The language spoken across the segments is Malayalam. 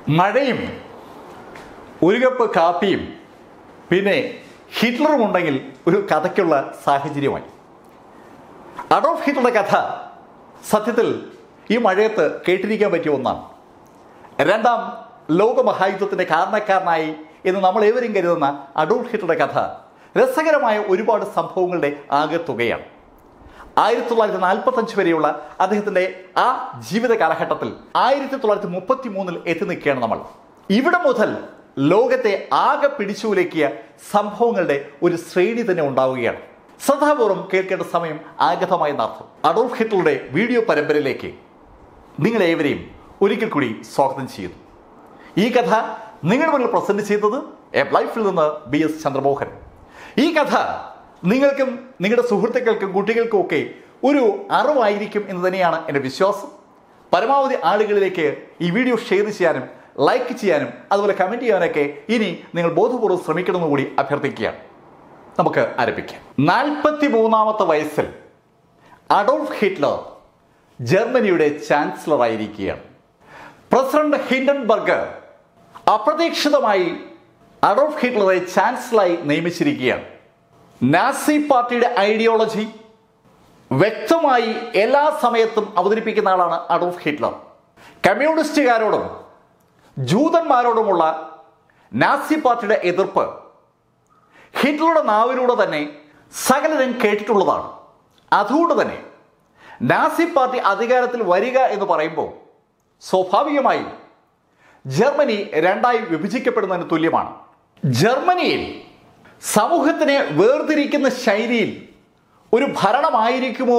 മഴയും ഒരു കപ്പ് കാപ്പിയും പിന്നെ ഹിറ്റ്ലറും ഉണ്ടെങ്കിൽ ഒരു കഥയ്ക്കുള്ള സാഹചര്യമായി അഡോൾഫ് ഹിറ്റ്ലറുടെ കഥ സത്യത്തിൽ ഈ മഴയത്ത് കേട്ടിരിക്കാൻ പറ്റിയ ഒന്നാണ് രണ്ടാം ലോകമഹായുദ്ധത്തിന്റെ കാരണക്കാരനായി എന്ന് നമ്മൾ ഏവരും കരുതുന്ന അഡോൾഫ് ഹിറ്റ്ലറുടെ കഥ രസകരമായ ഒരുപാട് സംഭവങ്ങളുടെ ആകെത്തുകയാണ് ആയിരത്തി തൊള്ളായിരത്തി നാൽപ്പത്തഞ്ച് വരെയുള്ള അദ്ദേഹത്തിന്റെ ആ ജീവിത കാലഘട്ടത്തിൽ ആയിരത്തി തൊള്ളായിരത്തി മുപ്പത്തി മൂന്നിൽ എത്തി നിൽക്കുകയാണ് നമ്മൾ ഇവിടെ മുതൽ ലോകത്തെ ആകെ പിടിച്ചുലക്കിയ സംഭവങ്ങളുടെ ഒരു ശ്രേണി തന്നെ ഉണ്ടാവുകയാണ് ശ്രദ്ധാപൂർവം കേൾക്കേണ്ട സമയം ആഗതമായ നാർത്ഥം അഡോൾഫ് ഹിറ്റ്ലറുടെ വീഡിയോ പരമ്പരയിലേക്ക് നിങ്ങളേവരെയും ഒരിക്കൽ കൂടി സ്വാഗതം ചെയ്യുന്നു ഈ കഥ നിങ്ങളുടെ മുന്നിൽ പ്രസന്റ് ചെയ്തത് എ ലൈഫിൽ നിന്ന് ബി എസ് ചന്ദ്രമോഹൻ ഈ കഥ നിങ്ങൾക്കും നിങ്ങളുടെ സുഹൃത്തുക്കൾക്കും കുട്ടികൾക്കും ഒക്കെ ഒരു അറിവായിരിക്കും എന്ന് തന്നെയാണ് എൻ്റെ വിശ്വാസം പരമാവധി ആളുകളിലേക്ക് ഈ വീഡിയോ ഷെയർ ചെയ്യാനും ലൈക്ക് ചെയ്യാനും അതുപോലെ കമൻറ്റ് ചെയ്യാനൊക്കെ ഇനി നിങ്ങൾ ബോധപൂർവ്വം ശ്രമിക്കണമെന്ന് കൂടി അഭ്യർത്ഥിക്കുകയാണ് നമുക്ക് ആരംഭിക്കാം നാൽപ്പത്തി മൂന്നാമത്തെ വയസ്സിൽ അഡോൾഫ് ഹിറ്റ്ലർ ജർമ്മനിയുടെ ചാൻസലർ ആയിരിക്കുകയാണ് പ്രസിഡന്റ് ഹിൻഡൻബർഗ് അപ്രതീക്ഷിതമായി അഡോൾഫ് ഹിറ്റ്ലറെ ചാൻസലറായി നിയമിച്ചിരിക്കുകയാണ് നാസി പാർട്ടിയുടെ ഐഡിയോളജി വ്യക്തമായി എല്ലാ സമയത്തും അവതരിപ്പിക്കുന്ന ആളാണ് അഡോൾഫ് ഹിറ്റ്ലർ കമ്മ്യൂണിസ്റ്റുകാരോടും ജൂതന്മാരോടുമുള്ള നാസി പാർട്ടിയുടെ എതിർപ്പ് ഹിറ്റ്ലറുടെ നാവിലൂടെ തന്നെ സകലരും കേട്ടിട്ടുള്ളതാണ് അതുകൊണ്ട് തന്നെ നാസി പാർട്ടി അധികാരത്തിൽ വരിക എന്ന് പറയുമ്പോൾ സ്വാഭാവികമായി ജർമ്മനി രണ്ടായി വിഭജിക്കപ്പെടുന്നതിന് തുല്യമാണ് ജർമ്മനിയിൽ സമൂഹത്തിനെ വേർതിരിക്കുന്ന ശൈലിയിൽ ഒരു ഭരണമായിരിക്കുമോ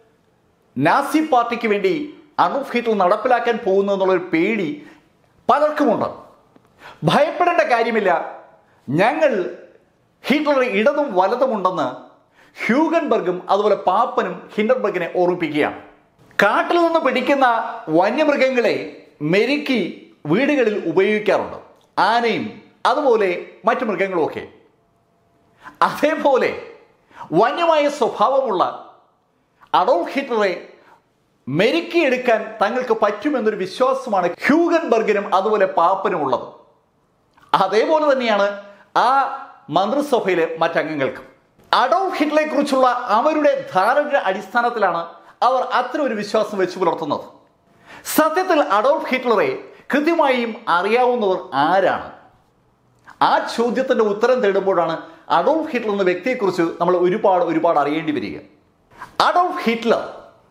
നാസി പാർട്ടിക്ക് വേണ്ടി അഡോൾഫ് ഹിറ്റ്ലർ നടപ്പിലാക്കാൻ പോകുന്നു എന്നുള്ളൊരു പേടി പലർക്കുമുണ്ട് ഭയപ്പെടേണ്ട കാര്യമില്ല ഞങ്ങൾ ഹിറ്റ്ലർ ഇടതും വലതുമുണ്ടെന്ന് ഹ്യൂഗൻബർഗും അതുപോലെ പാപ്പനും ഹിൻഡർബർഗിനെ ഓർമ്മിപ്പിക്കുകയാണ് കാട്ടിൽ നിന്ന് പിടിക്കുന്ന വന്യമൃഗങ്ങളെ മെരുക്കി വീടുകളിൽ ഉപയോഗിക്കാറുണ്ട് ആനയും അതുപോലെ മറ്റു മൃഗങ്ങളുമൊക്കെ അതേപോലെ വന്യമായ സ്വഭാവമുള്ള അഡോൾഫ് ഹിറ്റ്ലറെ മെരുക്കിയെടുക്കാൻ തങ്ങൾക്ക് പറ്റുമെന്നൊരു വിശ്വാസമാണ് ഹ്യൂഗൻബർഗിനും അതുപോലെ പാപ്പനും ഉള്ളത് അതേപോലെ തന്നെയാണ് ആ മന്ത്രിസഭയിലെ മറ്റംഗങ്ങൾക്കും അഡോൾഫ് ഹിറ്റ്ലറെ കുറിച്ചുള്ള അവരുടെ ധാരണയുടെ അടിസ്ഥാനത്തിലാണ് അവർ അത്തരം ഒരു വിശ്വാസം വെച്ചു പുലർത്തുന്നത് സത്യത്തിൽ അഡോൾഫ് ഹിറ്റ്ലറെ കൃത്യമായും അറിയാവുന്നവർ ആരാണ് ആ ചോദ്യത്തിന്റെ ഉത്തരം തേടുമ്പോഴാണ് അഡോൾഫ് ഹിറ്റ്ലർ എന്ന വ്യക്തിയെക്കുറിച്ച് നമ്മൾ ഒരുപാട് ഒരുപാട് അറിയേണ്ടി വരിക അഡോൾഫ് ഹിറ്റ്ലർ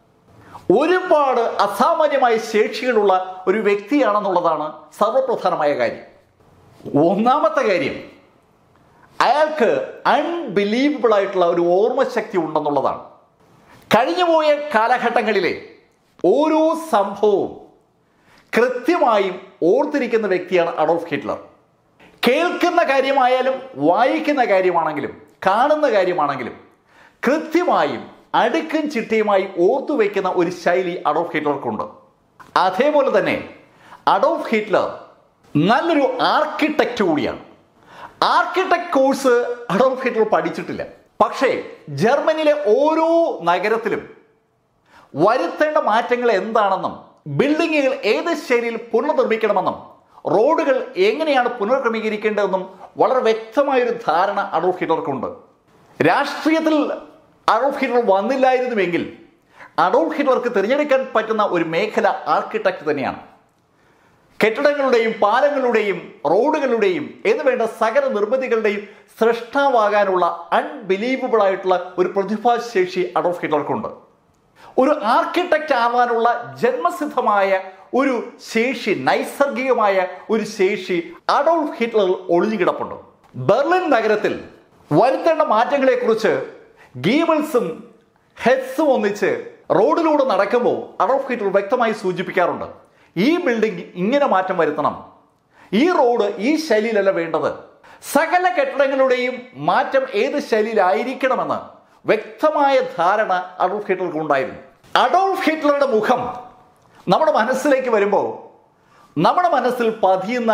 ഒരുപാട് അസാമാന്യമായ ശേഷികളുള്ള ഒരു വ്യക്തിയാണെന്നുള്ളതാണ് സർവപ്രധാനമായ കാര്യം ഒന്നാമത്തെ കാര്യം അയാൾക്ക് അൺബിലീവബിൾ ആയിട്ടുള്ള ഒരു ഓർമ്മശക്തി ഉണ്ടെന്നുള്ളതാണ് കഴിഞ്ഞുപോയ കാലഘട്ടങ്ങളിലെ ഓരോ സംഭവവും കൃത്യമായും ഓർത്തിരിക്കുന്ന വ്യക്തിയാണ് അഡോൾഫ് ഹിറ്റ്ലർ കേൾക്കുന്ന കാര്യമായാലും വായിക്കുന്ന കാര്യമാണെങ്കിലും കാണുന്ന കാര്യമാണെങ്കിലും കൃത്യമായും അടുക്കും ചിട്ടയുമായി ഓർത്തു വയ്ക്കുന്ന ഒരു ശൈലി അഡോൾഫ് ഹിറ്റ്ലർക്കുണ്ട് അതേപോലെ തന്നെ അഡോൾഫ് ഹിറ്റ്ലർ നല്ലൊരു ആർക്കിടെക്റ്റ് കൂടിയാണ് ആർക്കിടെക്ട് കോഴ്സ് അഡോൾഫ് ഹിറ്റ്ലർ പഠിച്ചിട്ടില്ല പക്ഷേ ജർമ്മനിയിലെ ഓരോ നഗരത്തിലും വരുത്തേണ്ട മാറ്റങ്ങൾ എന്താണെന്നും ബിൽഡിങ്ങുകൾ ഏത് ശൈലിയിൽ പുനർനിർമ്മിക്കണമെന്നും റോഡുകൾ എങ്ങനെയാണ് പുനർക്രമീകരിക്കേണ്ടതെന്നും വളരെ വ്യക്തമായൊരു ധാരണ അഡോൾഫ് ഹിറ്റ്ലർക്കുണ്ട് രാഷ്ട്രീയത്തിൽ അഡോൾഫ് ഹിറ്റ്ലർ വന്നില്ലായിരുന്നുവെങ്കിൽ അഡോൾഫ് ഹിറ്റ്ലർക്ക് തിരഞ്ഞെടുക്കാൻ പറ്റുന്ന ഒരു മേഖല ആർക്കിടെക്ട് തന്നെയാണ് കെട്ടിടങ്ങളുടെയും പാലങ്ങളുടെയും റോഡുകളുടെയും എന്ന് വേണ്ട സകല നിർമ്മിതികളുടെയും സൃഷ്ടാവാകാനുള്ള അൺബിലീവബിൾ ആയിട്ടുള്ള ഒരു പ്രതിഭാശേഷി അഡോൾഫ് ഹിറ്റ്ലർക്കുണ്ട് ഒരു ആർക്കിടെക്റ്റ് ആവാനുള്ള ജന്മസിദ്ധമായ ഒരു ശേഷി നൈസർഗികമായ ഒരു ശേഷി അഡോൾഫ് ഹിറ്റ്ലർ ഒളിഞ്ഞുകിടപ്പുണ്ട് ബെർലിൻ നഗരത്തിൽ വരുത്തേണ്ട മാറ്റങ്ങളെക്കുറിച്ച് ഗീബിൾസും ഹെഡ്സും ഒന്നിച്ച് റോഡിലൂടെ നടക്കുമ്പോൾ അഡോൾഫ് ഹിറ്റ്ലർ വ്യക്തമായി സൂചിപ്പിക്കാറുണ്ട് ഈ ബിൽഡിംഗ് ഇങ്ങനെ മാറ്റം വരുത്തണം ഈ റോഡ് ഈ ശൈലിയിലല്ല വേണ്ടത് സകല കെട്ടിടങ്ങളുടെയും മാറ്റം ഏത് ശൈലിയിലായിരിക്കണമെന്ന് വ്യക്തമായ ധാരണ അഡോൾഫ് ഹിറ്റ്ലർക്ക് ഉണ്ടായിരുന്നു അഡോൾഫ് ഹിറ്റ്ലറുടെ മുഖം നമ്മുടെ മനസ്സിലേക്ക് വരുമ്പോൾ നമ്മുടെ മനസ്സിൽ പതിയുന്ന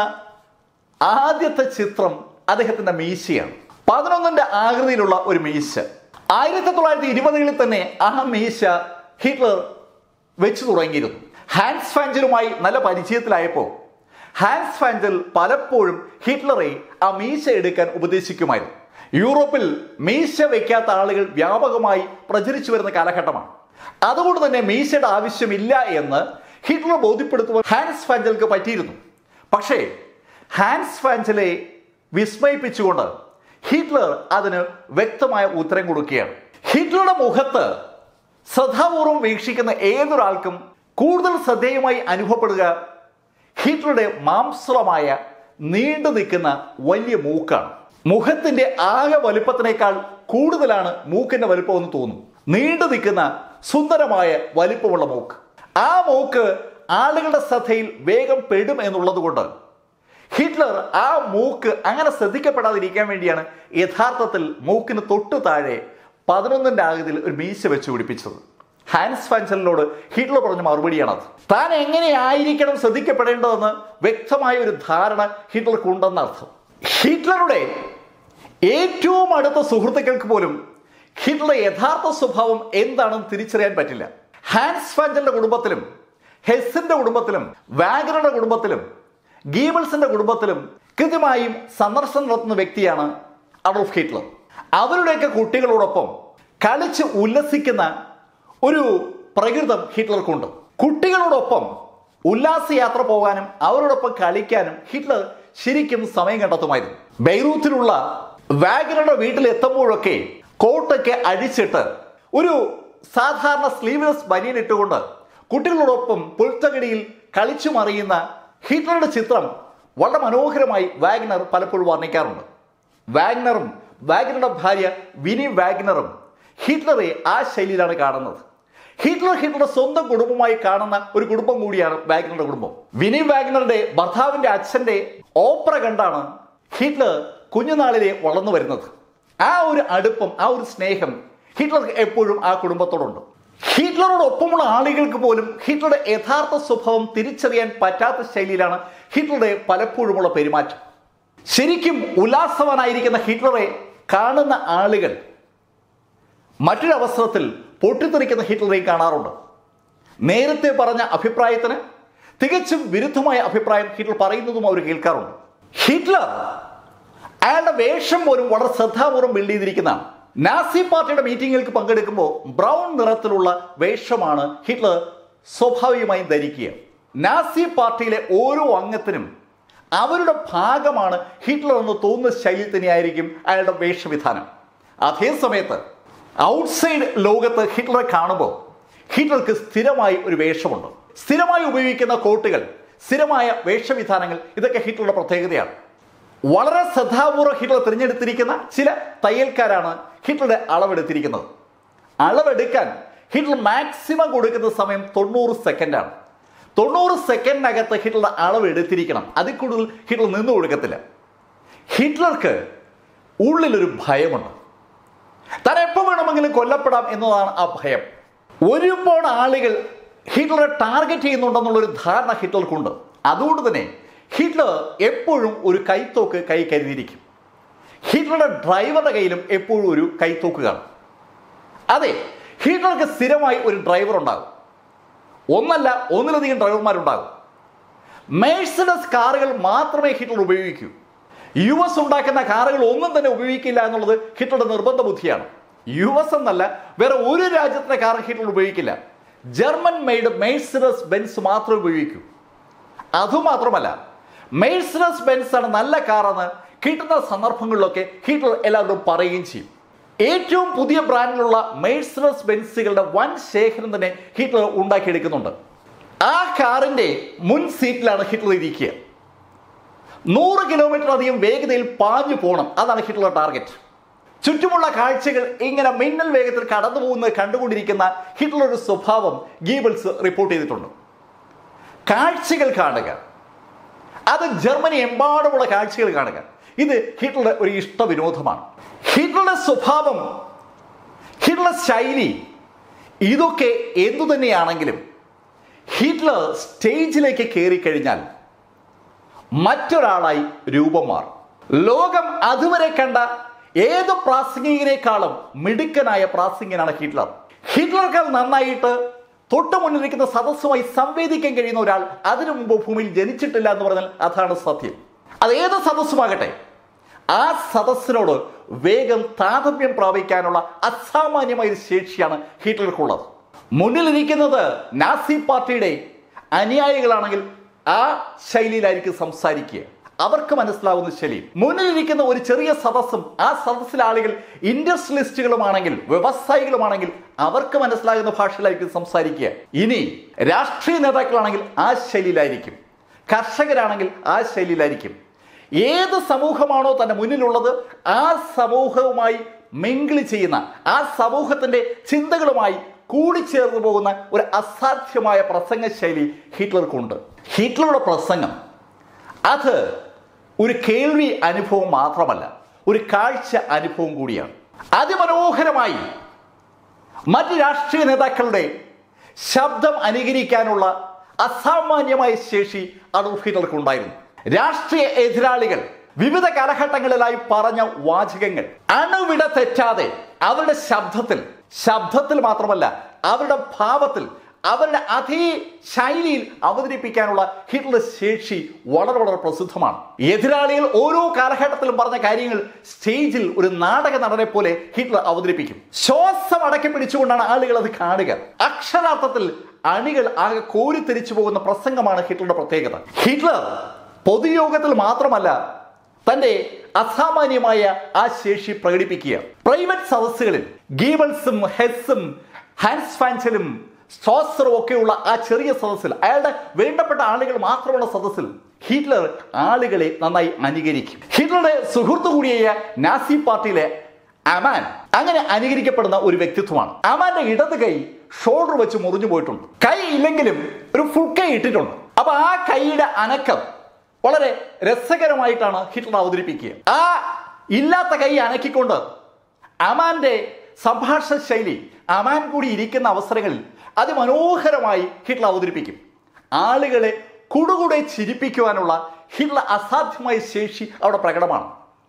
ആദ്യത്തെ ചിത്രം അദ്ദേഹത്തിന്റെ മീശയാണ് പതിനൊന്നിന്റെ ആകൃതിയിലുള്ള ഒരു മീശ ആയിരത്തി തൊള്ളായിരത്തി ഇരുപതുകളിൽ തന്നെ ആ മീശ ഹിറ്റ്ലർ വെച്ചു തുടങ്ങിയിരുന്നു ഹാൻസ് ഫാഞ്ചറുമായി നല്ല പരിചയത്തിലായപ്പോൾ ഹാൻസ് ഫാൻജൽ പലപ്പോഴും ഹിറ്റ്ലറെ ആ മീശ എടുക്കാൻ ഉപദേശിക്കുമായിരുന്നു യൂറോപ്പിൽ മീശ വയ്ക്കാത്ത ആളുകൾ വ്യാപകമായി പ്രചരിച്ചു വരുന്ന കാലഘട്ടമാണ് അതുകൊണ്ട് തന്നെ മീശയുടെ ആവശ്യമില്ല എന്ന് ഹിറ്റ്ലർ ബോധ്യപ്പെടുത്തുവാൻ ഹാൻസ് ഫാൻജൽക്ക് പറ്റിയിരുന്നു പക്ഷേ ഹാൻസ് ഫാൻജലെ വിസ്മയിപ്പിച്ചുകൊണ്ട് ഹിറ്റ്ലർ അതിന് വ്യക്തമായ ഉത്തരം കൊടുക്കുകയാണ് ഹിറ്റ്ലറുടെ മുഖത്ത് ശ്രദ്ധാപൂർവം വീക്ഷിക്കുന്ന ഏതൊരാൾക്കും കൂടുതൽ ശ്രദ്ധേയമായി അനുഭവപ്പെടുക ഹിറ്റ്ലറുടെ മാംസളമായ നീണ്ടു നിൽക്കുന്ന വലിയ മൂക്കാണ് മുഖത്തിന്റെ ആകെ വലുപ്പത്തിനേക്കാൾ കൂടുതലാണ് മൂക്കിന്റെ വലുപ്പം എന്ന് തോന്നും നീണ്ടു നിൽക്കുന്ന സുന്ദരമായ വലിപ്പമുള്ള മൂക്ക് ആ മൂക്ക് ആളുകളുടെ ശ്രദ്ധയിൽ വേഗം പെടും എന്നുള്ളത് കൊണ്ട് ഹിറ്റ്ലർ ആ മൂക്ക് അങ്ങനെ ശ്രദ്ധിക്കപ്പെടാതിരിക്കാൻ വേണ്ടിയാണ് യഥാർത്ഥത്തിൽ മൂക്കിന് തൊട്ടു താഴെ പതിനൊന്നിന്റെ ആകൃതിയിൽ ഒരു മീശ വെച്ച് പിടിപ്പിച്ചത് ഹാൻസ് ഫാൻസലിനോട് ഹിറ്റ്ലർ പറഞ്ഞ മറുപടിയാണത് താൻ എങ്ങനെയായിരിക്കണം ശ്രദ്ധിക്കപ്പെടേണ്ടതെന്ന് വ്യക്തമായ ഒരു ധാരണ ഹിറ്റ്ലർക്ക് ഉണ്ടെന്ന അർത്ഥം ഹിറ്റ്ലറുടെ ഏറ്റവും അടുത്ത സുഹൃത്തുക്കൾക്ക് പോലും ഹിറ്റ്ലറുടെ യഥാർത്ഥ സ്വഭാവം എന്താണെന്ന് തിരിച്ചറിയാൻ പറ്റില്ല ഹാൻസ് ഫാൻജലിന്റെ കുടുംബത്തിലും ഹെസ്സിന്റെ കുടുംബത്തിലും വാഗനറുടെ കുടുംബത്തിലും ഗീബിൾസിന്റെ കുടുംബത്തിലും കൃത്യമായും സന്ദർശനം നടത്തുന്ന വ്യക്തിയാണ് അഡോൾഫ് ഹിറ്റ്ലർ അവരുടെയൊക്കെ കുട്ടികളോടൊപ്പം കളിച്ച് ഉല്ലസിക്കുന്ന ഒരു പ്രകൃതം ഹിറ്റ്ലർക്കുണ്ട് കുട്ടികളോടൊപ്പം ഉല്ലാസയാത്ര പോകാനും അവരോടൊപ്പം കളിക്കാനും ഹിറ്റ്ലർ ശരിക്കും സമയം കണ്ടെത്തുമായിരുന്നു ബെയ്റൂത്തിലുള്ള വാഗനറുടെ വീട്ടിൽ എത്തുമ്പോഴൊക്കെ കോട്ടൊക്കെ അഴിച്ചിട്ട് ഒരു സാധാരണ സ്ലീവ്ലെസ് ബനിയൻ ഇട്ടുകൊണ്ട് കുട്ടികളോടൊപ്പം പുൽത്തകടിയിൽ കളിച്ചു മറിയുന്ന ഹിറ്റ്ലറുടെ ചിത്രം വളരെ മനോഹരമായി വാഗ്നർ പലപ്പോഴും വർണ്ണിക്കാറുണ്ട് വാഗ്നറും വാഗ്നറുടെ ഭാര്യ വിനി വാഗ്നറും ഹിറ്റ്ലറെ ആ ശൈലിയിലാണ് കാണുന്നത് ഹിറ്റ്ലർ ഹിറ്റ്ലറുടെ സ്വന്തം കുടുംബമായി കാണുന്ന ഒരു കുടുംബം കൂടിയാണ് വാഗ്നറുടെ കുടുംബം വിനി വാഗ്നറുടെ ഭർത്താവിന്റെ അച്ഛന്റെ ഓപ്പറ കണ്ടാണ് ഹിറ്റ്ലർ കുഞ്ഞുനാളിലെ വളർന്നു വരുന്നത് ആ ഒരു അടുപ്പം ആ ഒരു സ്നേഹം ഹിറ്റ്ലർക്ക് എപ്പോഴും ആ കുടുംബത്തോടുണ്ട് ഹിറ്റ്ലറോടൊപ്പമുള്ള ആളുകൾക്ക് പോലും ഹിറ്റ്ലറുടെ യഥാർത്ഥ സ്വഭാവം തിരിച്ചറിയാൻ പറ്റാത്ത ശൈലിയിലാണ് ഹിറ്റ്ലറുടെ പലപ്പോഴുമുള്ള പെരുമാറ്റം ശരിക്കും ഉല്ലാസവാനായിരിക്കുന്ന ഹിറ്റ്ലറെ കാണുന്ന ആളുകൾ മറ്റൊരവസരത്തിൽ പൊട്ടിത്തെറിക്കുന്ന ഹിറ്റ്ലറെയും കാണാറുണ്ട് നേരത്തെ പറഞ്ഞ അഭിപ്രായത്തിന് തികച്ചും വിരുദ്ധമായ അഭിപ്രായം ഹിറ്റ്ലർ പറയുന്നതും അവർ കേൾക്കാറുണ്ട് ഹിറ്റ്ലർ അയാളുടെ വേഷം പോലും വളരെ ശ്രദ്ധാപൂർവ്വം ബിൽഡ് ചെയ്തിരിക്കുന്നതാണ് നാസി പാർട്ടിയുടെ മീറ്റിങ്ങുകൾക്ക് പങ്കെടുക്കുമ്പോൾ ബ്രൗൺ നിറത്തിലുള്ള വേഷമാണ് ഹിറ്റ്ലർ സ്വാഭാവികമായും ധരിക്കുക നാസി പാർട്ടിയിലെ ഓരോ അംഗത്തിനും അവരുടെ ഭാഗമാണ് ഹിറ്റ്ലർ എന്ന് തോന്നുന്ന ശൈലി തന്നെയായിരിക്കും അയാളുടെ വേഷവിധാനം അതേ സമയത്ത് ഔട്ട്സൈഡ് ലോകത്ത് ഹിറ്റ്ലറെ കാണുമ്പോൾ ഹിറ്റ്ലർക്ക് സ്ഥിരമായി ഒരു വേഷമുണ്ട് സ്ഥിരമായി ഉപയോഗിക്കുന്ന കോട്ടുകൾ സ്ഥിരമായ വേഷവിധാനങ്ങൾ ഇതൊക്കെ ഹിറ്റ്ലറുടെ പ്രത്യേകതയാണ് വളരെ ശ്രദ്ധാപൂർവ്വം ഹിറ്റ്ലർ തിരഞ്ഞെടുത്തിരിക്കുന്ന ചില തയ്യൽക്കാരാണ് ഹിറ്റ്ലറുടെ അളവെടുത്തിരിക്കുന്നത് അളവെടുക്കാൻ ഹിറ്റ്ലർ മാക്സിമം കൊടുക്കുന്ന സമയം തൊണ്ണൂറ് സെക്കൻഡാണ് തൊണ്ണൂറ് സെക്കൻഡിനകത്ത് ഹിറ്റ്ലറുടെ അളവ് എടുത്തിരിക്കണം അതിൽ കൂടുതൽ ഹിറ്റ്ലർ നിന്ന് കൊടുക്കത്തില്ല ഹിറ്റ്ലർക്ക് ഉള്ളിലൊരു ഭയമുണ്ട് താൻ എപ്പോൾ വേണമെങ്കിലും കൊല്ലപ്പെടാം എന്നതാണ് ആ ഭയം ഒരുപാട് ആളുകൾ ഹിറ്റ്ലറെ ടാർഗറ്റ് ചെയ്യുന്നുണ്ടെന്നുള്ളൊരു ധാരണ ഹിറ്റ്ലർക്കുണ്ട് അതുകൊണ്ട് തന്നെ ഹിറ്റ്ലർ എപ്പോഴും ഒരു കൈത്തോക്ക് കൈ കരുതിയിരിക്കും ഹിറ്റ്ലറുടെ ഡ്രൈവറുടെ കയ്യിലും എപ്പോഴും ഒരു കൈത്തോക്ക് കാണും അതെ ഹിറ്റ്ലർക്ക് സ്ഥിരമായി ഒരു ഡ്രൈവർ ഉണ്ടാകും ഒന്നല്ല ഒന്നിലധികം ഡ്രൈവർമാരുണ്ടാകും മേഴ്സഡസ് കാറുകൾ മാത്രമേ ഹിറ്റ്ലർ ഉപയോഗിക്കൂ യു എസ് ഉണ്ടാക്കുന്ന കാറുകൾ ഒന്നും തന്നെ ഉപയോഗിക്കില്ല എന്നുള്ളത് ഹിറ്റ്ലറുടെ നിർബന്ധ ബുദ്ധിയാണ് യു എസ് എന്നല്ല വേറെ ഒരു രാജ്യത്തിന്റെ കാർ ഹിറ്റ്ലർ ഉപയോഗിക്കില്ല ജർമ്മൻ മെയ്ഡ് മേഴ്സഡസ് ബെൻസ് മാത്രമേ ഉപയോഗിക്കൂ അതുമാത്രമല്ല മേഴ്സഡസ് ബെൻസ് ആണ് നല്ല കാറെന്ന് കിട്ടുന്ന സന്ദർഭങ്ങളിലൊക്കെ ഹിറ്റ്ലർ എല്ലാവരോടും പറയുകയും ചെയ്യും ഏറ്റവും പുതിയ ബ്രാൻഡിലുള്ള മേഴ്സഡസ് ബെൻസുകളുടെ വൻ ശേഖരം തന്നെ ഹിറ്റ്ലർ ഉണ്ടാക്കിയെടുക്കുന്നുണ്ട് ആ കാറിന്റെ മുൻ സീറ്റിലാണ് ഹിറ്റ്ലർ ഇരിക്കുക നൂറ് കിലോമീറ്റർ അധികം വേഗതയിൽ പാഞ്ഞു പോകണം അതാണ് ഹിറ്റ്ലർ ടാർഗറ്റ് ചുറ്റുമുള്ള കാഴ്ചകൾ ഇങ്ങനെ മിന്നൽ വേഗത്തിൽ കടന്നു പോകുന്നത് കണ്ടുകൊണ്ടിരിക്കുന്ന ഹിറ്റ്ലറുടെ സ്വഭാവം ഗീബിൾസ് റിപ്പോർട്ട് ചെയ്തിട്ടുണ്ട് കാഴ്ചകൾ കാണുക അത് ജർമ്മനി എമ്പാടുമുള്ള കാഴ്ചകൾ കാണുക ഇത് ഹിറ്റ്ലറുടെ ഒരു ഇഷ്ടവിനോദമാണ് ഹിറ്റ്ലറുടെ സ്വഭാവം ഹിറ്റ്ലർ ശൈലി ഇതൊക്കെ എന്തു തന്നെയാണെങ്കിലും ഹിറ്റ്ലർ സ്റ്റേജിലേക്ക് കയറി കഴിഞ്ഞാൽ മറ്റൊരാളായി രൂപം മാറും ലോകം അതുവരെ കണ്ട ഏത് പ്രാസംഗികനേക്കാളും മിടുക്കനായ പ്രാസംഗികനാണ് ഹിറ്റ്ലർ ഹിറ്റ്ലർക്കാൾ നന്നായിട്ട് തൊട്ടു മുന്നിലിരിക്കുന്ന സദസ്സുമായി സംവേദിക്കാൻ കഴിയുന്ന ഒരാൾ അതിനു മുമ്പ് ഭൂമിയിൽ ജനിച്ചിട്ടില്ല എന്ന് പറഞ്ഞാൽ അതാണ് സത്യം അത് ഏത് സദസ്സുമാകട്ടെ ആ സദസ്സിനോട് വേഗം താതമ്യം പ്രാപിക്കാനുള്ള അസാമാന്യമായ ഒരു ശേഷിയാണ് ഹിറ്റ്ലർക്കുള്ളത് മുന്നിലിരിക്കുന്നത് നാസി പാർട്ടിയുടെ അനുയായികളാണെങ്കിൽ ആ ശൈലിയിലായിരിക്കും സംസാരിക്കുക അവർക്ക് മനസ്സിലാവുന്ന ശൈലി മുന്നിലിരിക്കുന്ന ഒരു ചെറിയ സദസ്സും ആ സദസ്സിലെ ആളുകൾ ഇൻഡസ്ട്രിയലിസ്റ്റുകളുമാണെങ്കിൽ വ്യവസായികളുമാണെങ്കിൽ അവർക്ക് മനസ്സിലാകുന്ന ഭാഷയിലായിരിക്കും സംസാരിക്കുക ഇനി രാഷ്ട്രീയ നേതാക്കളാണെങ്കിൽ ആ ശൈലിയിലായിരിക്കും കർഷകരാണെങ്കിൽ ആ ശൈലിയിലായിരിക്കും ഏത് സമൂഹമാണോ തന്റെ മുന്നിലുള്ളത് ആ സമൂഹവുമായി മിങ്കിൾ ചെയ്യുന്ന ആ സമൂഹത്തിന്റെ ചിന്തകളുമായി കൂടിച്ചേർന്ന് പോകുന്ന ഒരു അസാധ്യമായ പ്രസംഗ ശൈലി ഹിറ്റ്ലർക്കുണ്ട് ഹിറ്റ്ലറുടെ പ്രസംഗം അത് ഒരു കേൾവി അനുഭവം മാത്രമല്ല ഒരു കാഴ്ച അനുഭവം കൂടിയാണ് അതിമനോഹരമായി മറ്റ് രാഷ്ട്രീയ നേതാക്കളുടെ ശബ്ദം അനുകരിക്കാനുള്ള അസാമാന്യമായ ശേഷി അഡോൾഫ് ഹിറ്റ്ലർക്ക് ഉണ്ടായിരുന്നു രാഷ്ട്രീയ എതിരാളികൾ വിവിധ കാലഘട്ടങ്ങളിലായി പറഞ്ഞ വാചകങ്ങൾ അണുവിട തെറ്റാതെ അവരുടെ ശബ്ദത്തിൽ ശബ്ദത്തിൽ മാത്രമല്ല അവരുടെ ഭാവത്തിൽ അവരുടെ അതേ ശൈലിയിൽ അവതരിപ്പിക്കാനുള്ള ഹിറ്റ്ലർ ശേഷി വളരെ വളരെ പ്രസിദ്ധമാണ് എതിരാളികൾ ഓരോ കാലഘട്ടത്തിലും പറഞ്ഞ കാര്യങ്ങൾ സ്റ്റേജിൽ ഒരു നാടക നടനെ പോലെ ഹിറ്റ്ലർ അവതരിപ്പിക്കും ശ്വാസം അടക്കി പിടിച്ചുകൊണ്ടാണ് ആളുകൾ അത് കാണുക അക്ഷരാർത്ഥത്തിൽ അണികൾ ആകെ കോരിത്തെരിച്ചു പോകുന്ന പ്രസംഗമാണ് ഹിറ്റ്ലറുടെ പ്രത്യേകത ഹിറ്റ്ലർ പൊതുയോഗത്തിൽ മാത്രമല്ല തന്റെ അസാമാന്യമായ ആ ശേഷി പ്രകടിപ്പിക്കുക പ്രൈവറ്റ് സദസ്സുകളിൽ ഗീബൽസും ഹെസ്സും ഹാൻസ് ഫാൻസലും സ്ട്രോസറും ഒക്കെയുള്ള ആ ചെറിയ സദസ്സിൽ അയാളുടെ വേണ്ടപ്പെട്ട ആളുകൾ മാത്രമുള്ള സദസ്സിൽ ഹിറ്റ്ലർ ആളുകളെ നന്നായി അനുകരിക്കും ഹിറ്റ്ലറുടെ സുഹൃത്തു കൂടിയായ നാസി പാർട്ടിയിലെ അമാൻ അങ്ങനെ അനുകരിക്കപ്പെടുന്ന ഒരു വ്യക്തിത്വമാണ് അമാന്റെ ഇടത് കൈ ഷോൾഡർ വെച്ച് മുറിഞ്ഞു പോയിട്ടുണ്ട് കൈ ഇല്ലെങ്കിലും ഒരു ഫുൾ കൈ ഇട്ടിട്ടുണ്ട് അപ്പൊ ആ കൈയുടെ അനക്കം വളരെ രസകരമായിട്ടാണ് ഹിറ്റ്ലർ അവതരിപ്പിക്കുക ആ ഇല്ലാത്ത കൈ അനക്കിക്കൊണ്ട് അമാന്റെ സംഭാഷണ ശൈലി അമാൻ കൂടി ഇരിക്കുന്ന അവസരങ്ങളിൽ അതിമനോഹരമായി ഹിറ്റ്ലർ അവതരിപ്പിക്കും ആളുകളെ കുടുകുടെ ചിരിപ്പിക്കുവാനുള്ള ഹിറ്റ്ലർ അസാധ്യമായ ശേഷി അവിടെ പ്രകടമാണ്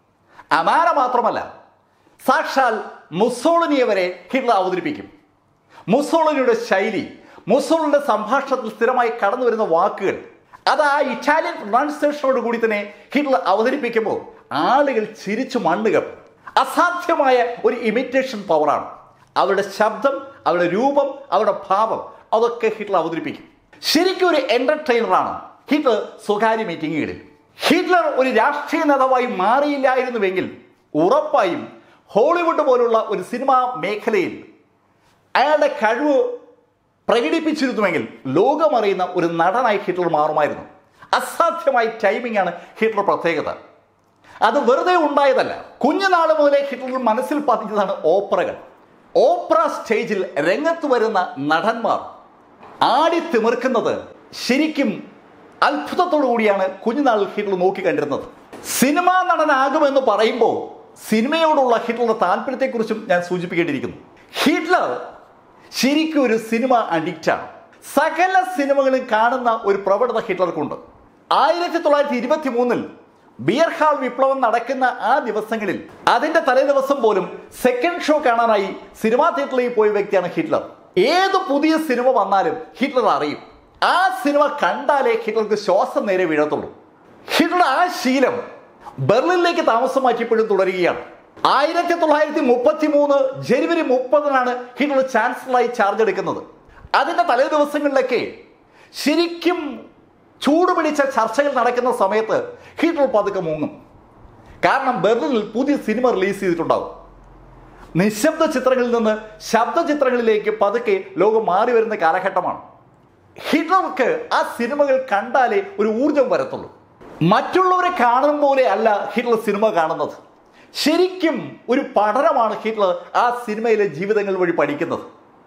അമാന മാത്രമല്ല സാക്ഷാൽ മുസോളിനിയെ വരെ ഹിറ്റ്ലർ അവതരിപ്പിക്കും മുസോളിനിയുടെ ശൈലി മുസോളിന്റെ സംഭാഷണത്തിൽ സ്ഥിരമായി കടന്നു വരുന്ന വാക്കുകൾ അത് ആ ഇറ്റാലിയൻ പ്രൊണൗൺസിയേഷനോട് കൂടി തന്നെ ഹിറ്റ്ലർ അവതരിപ്പിക്കുമ്പോൾ ആളുകൾ ചിരിച്ചു മണ്ണുക അസാധ്യമായ ഒരു ഇമിറ്റേഷൻ പവറാണ് അവരുടെ ശബ്ദം അവരുടെ രൂപം അവരുടെ ഭാവം അതൊക്കെ ഹിറ്റ്ലർ അവതരിപ്പിക്കും ശരിക്കും ഒരു എന്റർടൈനറാണ് ഹിറ്റ്ലർ സ്വകാര്യ മീറ്റിങ്ങുകളിൽ ഹിറ്റ്ലർ ഒരു രാഷ്ട്രീയ നേതാവായി മാറിയില്ലായിരുന്നുവെങ്കിൽ ഉറപ്പായും ഹോളിവുഡ് പോലുള്ള ഒരു സിനിമാ മേഖലയിൽ അയാളുടെ കഴിവ് പ്രകടിപ്പിച്ചിരുന്നുവെങ്കിൽ ലോകമറിയുന്ന ഒരു നടനായി ഹിറ്റ്ലർ മാറുമായിരുന്നു അസാധ്യമായ ടൈമിംഗ് ആണ് ഹിറ്റ്ലർ പ്രത്യേകത അത് വെറുതെ ഉണ്ടായതല്ല കുഞ്ഞുനാൾ മുതലേ ഹിറ്റ്ലർ മനസ്സിൽ പതിഞ്ഞതാണ് ഓപ്പറകൾ ഓപ്പറ സ്റ്റേജിൽ രംഗത്ത് വരുന്ന നടന്മാർ ആടി തിമിർക്കുന്നത് ശരിക്കും അത്ഭുതത്തോടു കൂടിയാണ് കുഞ്ഞുനാളിൽ ഹിറ്റ്ലർ നോക്കിക്കണ്ടിരുന്നത് സിനിമാ നടനാകുമെന്ന് പറയുമ്പോൾ സിനിമയോടുള്ള ഹിറ്റ്ലറുടെ താല്പര്യത്തെക്കുറിച്ചും ഞാൻ സൂചിപ്പിക്കേണ്ടിയിരിക്കുന്നു ഹിറ്റ്ലർ ശരിക്കും ഒരു സിനിമ അഡിക്റ്റാണ് സകല സിനിമകളും കാണുന്ന ഒരു പ്രവണത ഹിറ്റ്ലർക്കുണ്ട് ആയിരത്തി തൊള്ളായിരത്തി ഇരുപത്തി മൂന്നിൽ ബിയർ ഹാൾ വിപ്ലവം നടക്കുന്ന ആ ദിവസങ്ങളിൽ അതിന്റെ തലേ ദിവസം പോലും സെക്കൻഡ് ഷോ കാണാനായി സിനിമാ തിയേറ്ററിൽ പോയ വ്യക്തിയാണ് ഹിറ്റ്ലർ ഏത് പുതിയ സിനിമ വന്നാലും ഹിറ്റ്ലർ അറിയും ആ സിനിമ കണ്ടാലേ ഹിറ്റ്ലർക്ക് ശ്വാസം നേരെ വീഴത്തുള്ളൂ ഹിറ്റ്ലറുടെ ആ ശീലം ബെർലിനിലേക്ക് താമസം മാറ്റിയപ്പോഴും തുടരുകയാണ് ആയിരത്തി തൊള്ളായിരത്തി മുപ്പത്തി മൂന്ന് ജനുവരി മുപ്പതിനാണ് ഹിറ്റ്ലർ ചാൻസലറായി ചാർജ് എടുക്കുന്നത് അതിന്റെ തലേ ദിവസങ്ങളിലൊക്കെ ശരിക്കും ചൂടുപിടിച്ച ചർച്ചകൾ നടക്കുന്ന സമയത്ത് ഹിറ്റ്ലർ പതുക്കെ മുങ്ങും കാരണം ബെർലിനിൽ പുതിയ സിനിമ റിലീസ് ചെയ്തിട്ടുണ്ടാവും നിശബ്ദ ചിത്രങ്ങളിൽ നിന്ന് ശബ്ദ ചിത്രങ്ങളിലേക്ക് പതുക്കെ ലോകം മാറി വരുന്ന കാലഘട്ടമാണ് ഹിറ്റ്ലർക്ക് ആ സിനിമകൾ കണ്ടാലേ ഒരു ഊർജം വരത്തുള്ളൂ മറ്റുള്ളവരെ കാണുന്ന പോലെ അല്ല ഹിറ്റ്ലർ സിനിമ കാണുന്നത് ശരിക്കും ഒരു പഠനമാണ് ഹിറ്റ്ലർ ആ സിനിമയിലെ ജീവിതങ്ങൾ വഴി പഠിക്കുന്നത്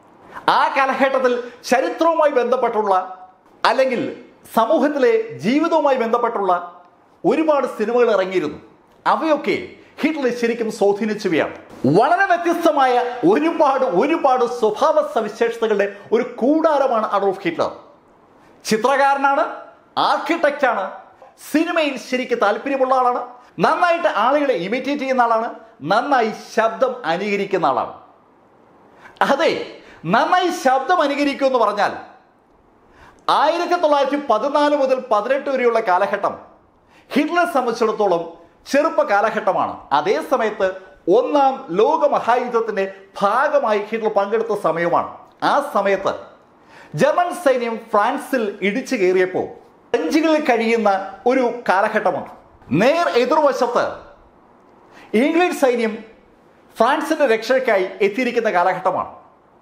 ആ കാലഘട്ടത്തിൽ ചരിത്രവുമായി ബന്ധപ്പെട്ടുള്ള അല്ലെങ്കിൽ സമൂഹത്തിലെ ജീവിതവുമായി ബന്ധപ്പെട്ടുള്ള ഒരുപാട് സിനിമകൾ ഇറങ്ങിയിരുന്നു അവയൊക്കെ ഹിറ്റ്ലർ ശരിക്കും സ്വാധീനിച്ചവയാണ് വളരെ വ്യത്യസ്തമായ ഒരുപാട് ഒരുപാട് സ്വഭാവ സവിശേഷതകളുടെ ഒരു കൂടാരമാണ് അഡോൾഫ് ഹിറ്റ്ലർ ചിത്രകാരനാണ് ആർക്കിടെക്റ്റാണ് സിനിമയിൽ ശരിക്ക് താല്പര്യമുള്ള ആളാണ് നന്നായിട്ട് ആളുകളെ ഇമിറ്റേറ്റ് ചെയ്യുന്ന ആളാണ് നന്നായി ശബ്ദം അനുകരിക്കുന്ന ആളാണ് അതെ നന്നായി ശബ്ദം അനുകരിക്കൂ എന്ന് പറഞ്ഞാൽ ആയിരത്തി തൊള്ളായിരത്തി പതിനാല് മുതൽ പതിനെട്ട് വരെയുള്ള കാലഘട്ടം ഹിറ്റ്ലറെ സംബന്ധിച്ചിടത്തോളം ചെറുപ്പ കാലഘട്ടമാണ് അതേ സമയത്ത് ഒന്നാം ലോക മഹായുദ്ധത്തിന്റെ ഭാഗമായി ഹിറ്റ്ലർ പങ്കെടുത്ത സമയമാണ് ആ സമയത്ത് ജർമ്മൻ സൈന്യം ഫ്രാൻസിൽ ഇടിച്ചു കയറിയപ്പോൾ ഫ്രഞ്ചുകളിൽ കഴിയുന്ന ഒരു കാലഘട്ടമുണ്ട് നേർ എതിർവശത്ത് ഇംഗ്ലീഷ് സൈന്യം ഫ്രാൻസിന്റെ രക്ഷയ്ക്കായി എത്തിയിരിക്കുന്ന കാലഘട്ടമാണ്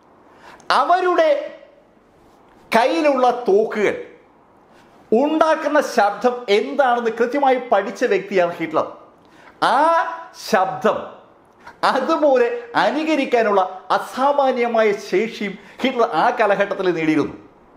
അവരുടെ കയ്യിലുള്ള തോക്കുകൾ ഉണ്ടാക്കുന്ന ശബ്ദം എന്താണെന്ന് കൃത്യമായി പഠിച്ച വ്യക്തിയാണ് ഹിറ്റ്ലർ ആ ശബ്ദം അതുപോലെ അനുകരിക്കാനുള്ള അസാമാന്യമായ ശേഷിയും ഹിറ്റ്ലർ ആ കാലഘട്ടത്തിൽ നേടിയിരുന്നു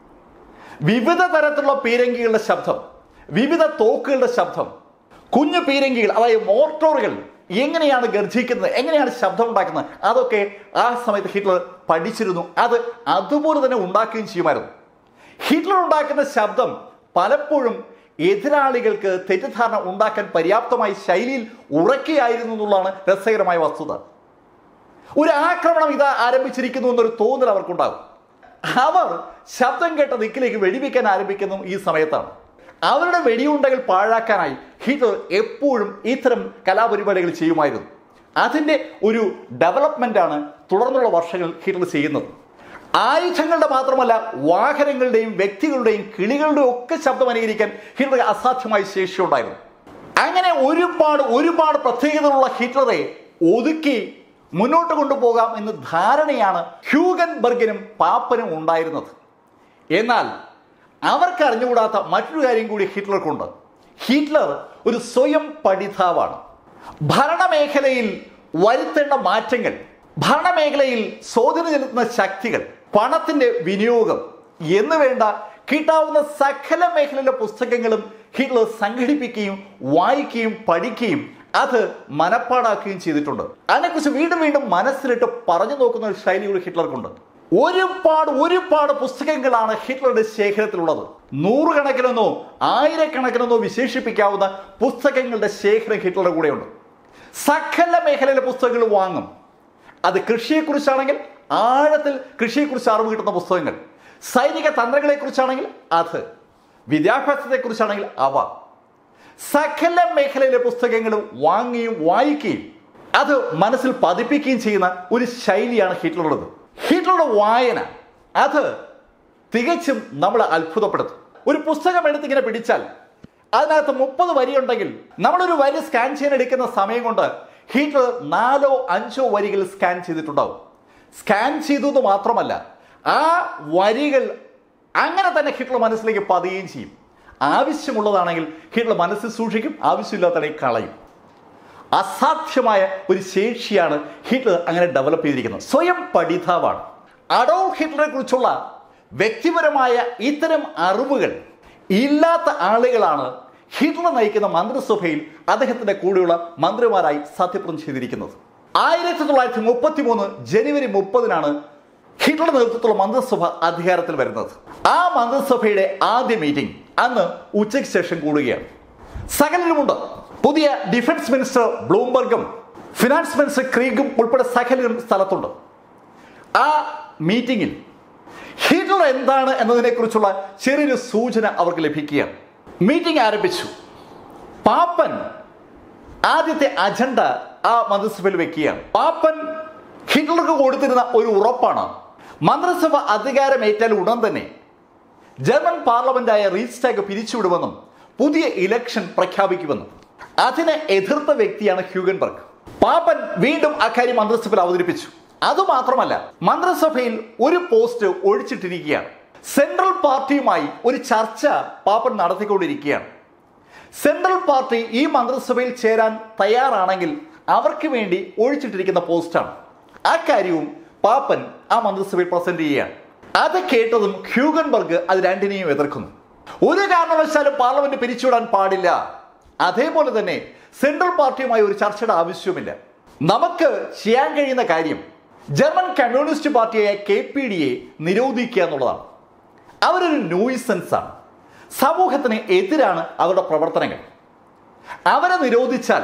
വിവിധ തരത്തിലുള്ള പീരങ്കികളുടെ ശബ്ദം വിവിധ തോക്കുകളുടെ ശബ്ദം കുഞ്ഞു പീരങ്കികൾ അതായത് മോട്ടോറുകൾ എങ്ങനെയാണ് ഗർജിക്കുന്നത് എങ്ങനെയാണ് ശബ്ദം ഉണ്ടാക്കുന്നത് അതൊക്കെ ആ സമയത്ത് ഹിറ്റ്ലർ പഠിച്ചിരുന്നു അത് അതുപോലെ തന്നെ ഉണ്ടാക്കുകയും ചെയ്യുമായിരുന്നു ഹിറ്റ്ലർ ഉണ്ടാക്കുന്ന ശബ്ദം പലപ്പോഴും എതിരാളികൾക്ക് തെറ്റിദ്ധാരണ ഉണ്ടാക്കാൻ പര്യാപ്തമായ ശൈലിയിൽ ഉറക്കുകയായിരുന്നു എന്നുള്ളതാണ് രസകരമായ വസ്തുത ഒരു ആക്രമണം ഇതാ ആരംഭിച്ചിരിക്കുന്നു എന്നൊരു തോന്നൽ അവർക്കുണ്ടാകും അവർ ശബ്ദം കേട്ട ദിക്കിലേക്ക് വെടിവെക്കാൻ ആരംഭിക്കുന്നു ഈ സമയത്താണ് അവരുടെ വെടിയുണ്ടകൾ പാഴാക്കാനായി ഹിറ്റ്ലർ എപ്പോഴും ഇത്തരം കലാപരിപാടികൾ ചെയ്യുമായിരുന്നു അതിൻ്റെ ഒരു ഡെവലപ്മെൻ്റ് ആണ് തുടർന്നുള്ള വർഷങ്ങൾ ഹിറ്റ്ലർ ചെയ്യുന്നത് ആയുധങ്ങളുടെ മാത്രമല്ല വാഹനങ്ങളുടെയും വ്യക്തികളുടെയും കിളികളുടെയും ഒക്കെ ശബ്ദം അനുകരിക്കാൻ ഹിറ്റ്ലർ അസാധ്യമായ ശേഷിയുണ്ടായിരുന്നു അങ്ങനെ ഒരുപാട് ഒരുപാട് പ്രത്യേകതകളുള്ള ഹിറ്റ്ലറെ ഒതുക്കി മുന്നോട്ട് കൊണ്ടുപോകാം എന്ന ധാരണയാണ് ഹ്യൂഗൻബർഗിനും പാപ്പനും ഉണ്ടായിരുന്നത് എന്നാൽ അവർക്ക് അറിഞ്ഞുകൂടാത്ത മറ്റൊരു കാര്യം കൂടി ഹിറ്റ്ലർക്കുണ്ട് ഹിറ്റ്ലർ ഒരു സ്വയം പഠിതാവാണ് ഭരണമേഖലയിൽ വരുത്തേണ്ട മാറ്റങ്ങൾ ഭരണമേഖലയിൽ സ്വാധീനം ചെലുത്തുന്ന ശക്തികൾ പണത്തിന്റെ വിനിയോഗം എന്ന് വേണ്ട കിട്ടാവുന്ന സകല മേഖലയിലെ പുസ്തകങ്ങളും ഹിറ്റ്ലർ സംഘടിപ്പിക്കുകയും വായിക്കുകയും പഠിക്കുകയും അത് മനപ്പാടാക്കുകയും ചെയ്തിട്ടുണ്ട് അതിനെക്കുറിച്ച് വീണ്ടും വീണ്ടും മനസ്സിലിട്ട് പറഞ്ഞു നോക്കുന്ന ഒരു ശൈലി കൂടി ഹിറ്റ്ലർക്കുണ്ട് ഒരുപാട് ഒരുപാട് പുസ്തകങ്ങളാണ് ഹിറ്റ്ലറുടെ ശേഖരത്തിലുള്ളത് നൂറുകണക്കിനെന്നോ ആയിരക്കണക്കിനെന്നോ വിശേഷിപ്പിക്കാവുന്ന പുസ്തകങ്ങളുടെ ശേഖരം ഹിറ്റ്ലറുടെ കൂടെയുണ്ട് സകല മേഖലയിലെ പുസ്തകങ്ങൾ വാങ്ങും അത് കൃഷിയെക്കുറിച്ചാണെങ്കിൽ ആഴത്തിൽ കൃഷിയെക്കുറിച്ച് അറിവ് കിട്ടുന്ന പുസ്തകങ്ങൾ സൈനിക തന്ത്രങ്ങളെക്കുറിച്ചാണെങ്കിൽ അത് വിദ്യാഭ്യാസത്തെക്കുറിച്ചാണെങ്കിൽ അവ സകല മേഖലയിലെ പുസ്തകങ്ങളും വാങ്ങുകയും വായിക്കുകയും അത് മനസ്സിൽ പതിപ്പിക്കുകയും ചെയ്യുന്ന ഒരു ശൈലിയാണ് ഹിറ്റ്ലറുള്ളത് ഹിറ്റ്ലറുടെ വായന അത് തികച്ചും നമ്മളെ അത്ഭുതപ്പെടുത്തും ഒരു പുസ്തകം എടുത്തിങ്ങനെ പിടിച്ചാൽ അതിനകത്ത് മുപ്പത് വരിയുണ്ടെങ്കിൽ നമ്മളൊരു വരി സ്കാൻ ചെയ്യാൻ എടുക്കുന്ന സമയം കൊണ്ട് ഹിറ്റ്ലർ നാലോ അഞ്ചോ വരികൾ സ്കാൻ ചെയ്തിട്ടുണ്ടാവും സ്കാൻ ചെയ്തു എന്ന് മാത്രമല്ല ആ വരികൾ അങ്ങനെ തന്നെ ഹിറ്റ്ലർ മനസ്സിലേക്ക് പതിയുകയും ചെയ്യും ആവശ്യമുള്ളതാണെങ്കിൽ ഹിറ്റ്ലർ മനസ്സിൽ സൂക്ഷിക്കും ആവശ്യമില്ലാത്തതാണെങ്കിൽ കളയും അസാധ്യമായ ഒരു ശേഷിയാണ് ഹിറ്റ്ലർ അങ്ങനെ ഡെവലപ്പ് ചെയ്തിരിക്കുന്നത് സ്വയം പഠിതാവാണ് അഡോൾഫ് ഹിറ്റ്ലറെ കുറിച്ചുള്ള വ്യക്തിപരമായ ഇത്തരം അറിവുകൾ ഇല്ലാത്ത ആളുകളാണ് ഹിറ്റ്ലർ നയിക്കുന്ന മന്ത്രിസഭയിൽ അദ്ദേഹത്തിന്റെ കൂടെയുള്ള മന്ത്രിമാരായി സത്യപ്രതിജ്ഞ ചെയ്തിരിക്കുന്നത് ആയിരത്തി തൊള്ളായിരത്തി മുപ്പത്തി മൂന്ന് ജനുവരി മുപ്പതിനാണ് ഹിറ്റ്ലറുടെ നേതൃത്വത്തിലുള്ള മന്ത്രിസഭ അധികാരത്തിൽ വരുന്നത് ആ മന്ത്രിസഭയുടെ ആദ്യ മീറ്റിംഗ് അന്ന് ഉച്ചയ്ക്ക് ശേഷം കൂടുകയാണ് സകലരുമുണ്ട് പുതിയ ഡിഫൻസ് മിനിസ്റ്റർ ബ്ലൂംബർഗും ഫിനാൻസ് മിനിസ്റ്റർ ക്രീഗും ഉൾപ്പെടെ സകലരും സ്ഥലത്തുണ്ട് ആ മീറ്റിംഗിൽ ഹിറ്റ്ലർ എന്താണ് എന്നതിനെക്കുറിച്ചുള്ള ചെറിയൊരു സൂചന അവർക്ക് ലഭിക്കുകയാണ് മീറ്റിംഗ് ആരംഭിച്ചു പാപ്പൻ ആദ്യത്തെ അജണ്ട ആ മന്ത്രിസഭയിൽ വെക്കുകയാണ് പാപ്പൻ ഹിറ്റ്ലർക്ക് കൊടുത്തിരുന്ന ഒരു ഉറപ്പാണ് മന്ത്രിസഭ അധികാരമേറ്റാൽ ഉടൻ തന്നെ ജർമ്മൻ പാർലമെന്റായ റീസ്റ്റാഗ് പിരിച്ചുവിടുമെന്നും പുതിയ ഇലക്ഷൻ പ്രഖ്യാപിക്കുമെന്നും അതിനെ എതിർത്ത വ്യക്തിയാണ് ഹ്യൂഗൻബർഗ് പാപ്പൻ വീണ്ടും അക്കാര്യം മന്ത്രിസഭയിൽ അവതരിപ്പിച്ചു അതുമാത്രമല്ല മന്ത്രിസഭയിൽ ഒരു പോസ്റ്റ് ഒഴിച്ചിട്ടിരിക്കുകയാണ് സെൻട്രൽ പാർട്ടിയുമായി ഒരു ചർച്ച പാപ്പൻ നടത്തിക്കൊണ്ടിരിക്കുകയാണ് സെൻട്രൽ പാർട്ടി ഈ മന്ത്രിസഭയിൽ ചേരാൻ തയ്യാറാണെങ്കിൽ അവർക്ക് വേണ്ടി ഒഴിച്ചിട്ടിരിക്കുന്ന പോസ്റ്റാണ് ആ കാര്യവും പാപ്പൻ ആ മന്ത്രിസഭയിൽ പ്രസന്റ് ചെയ്യുകയാണ് അത് കേട്ടതും ഹ്യൂഗൻബർഗ് അത് രണ്ടിനെയും എതിർക്കുന്നു ഒരു കാരണവശാലും പാർലമെന്റ് പിരിച്ചുവിടാൻ പാടില്ല അതേപോലെ തന്നെ സെൻട്രൽ പാർട്ടിയുമായി ഒരു ചർച്ചയുടെ ആവശ്യവുമില്ല നമുക്ക് ചെയ്യാൻ കഴിയുന്ന കാര്യം ജർമ്മൻ കമ്മ്യൂണിസ്റ്റ് പാർട്ടിയായ കെ പി ഡിയെ നിരോധിക്കുക എന്നുള്ളതാണ് അവരൊരു നോയിസൻസ് ആണ് സമൂഹത്തിന് എതിരാണ് അവരുടെ പ്രവർത്തനങ്ങൾ അവരെ നിരോധിച്ചാൽ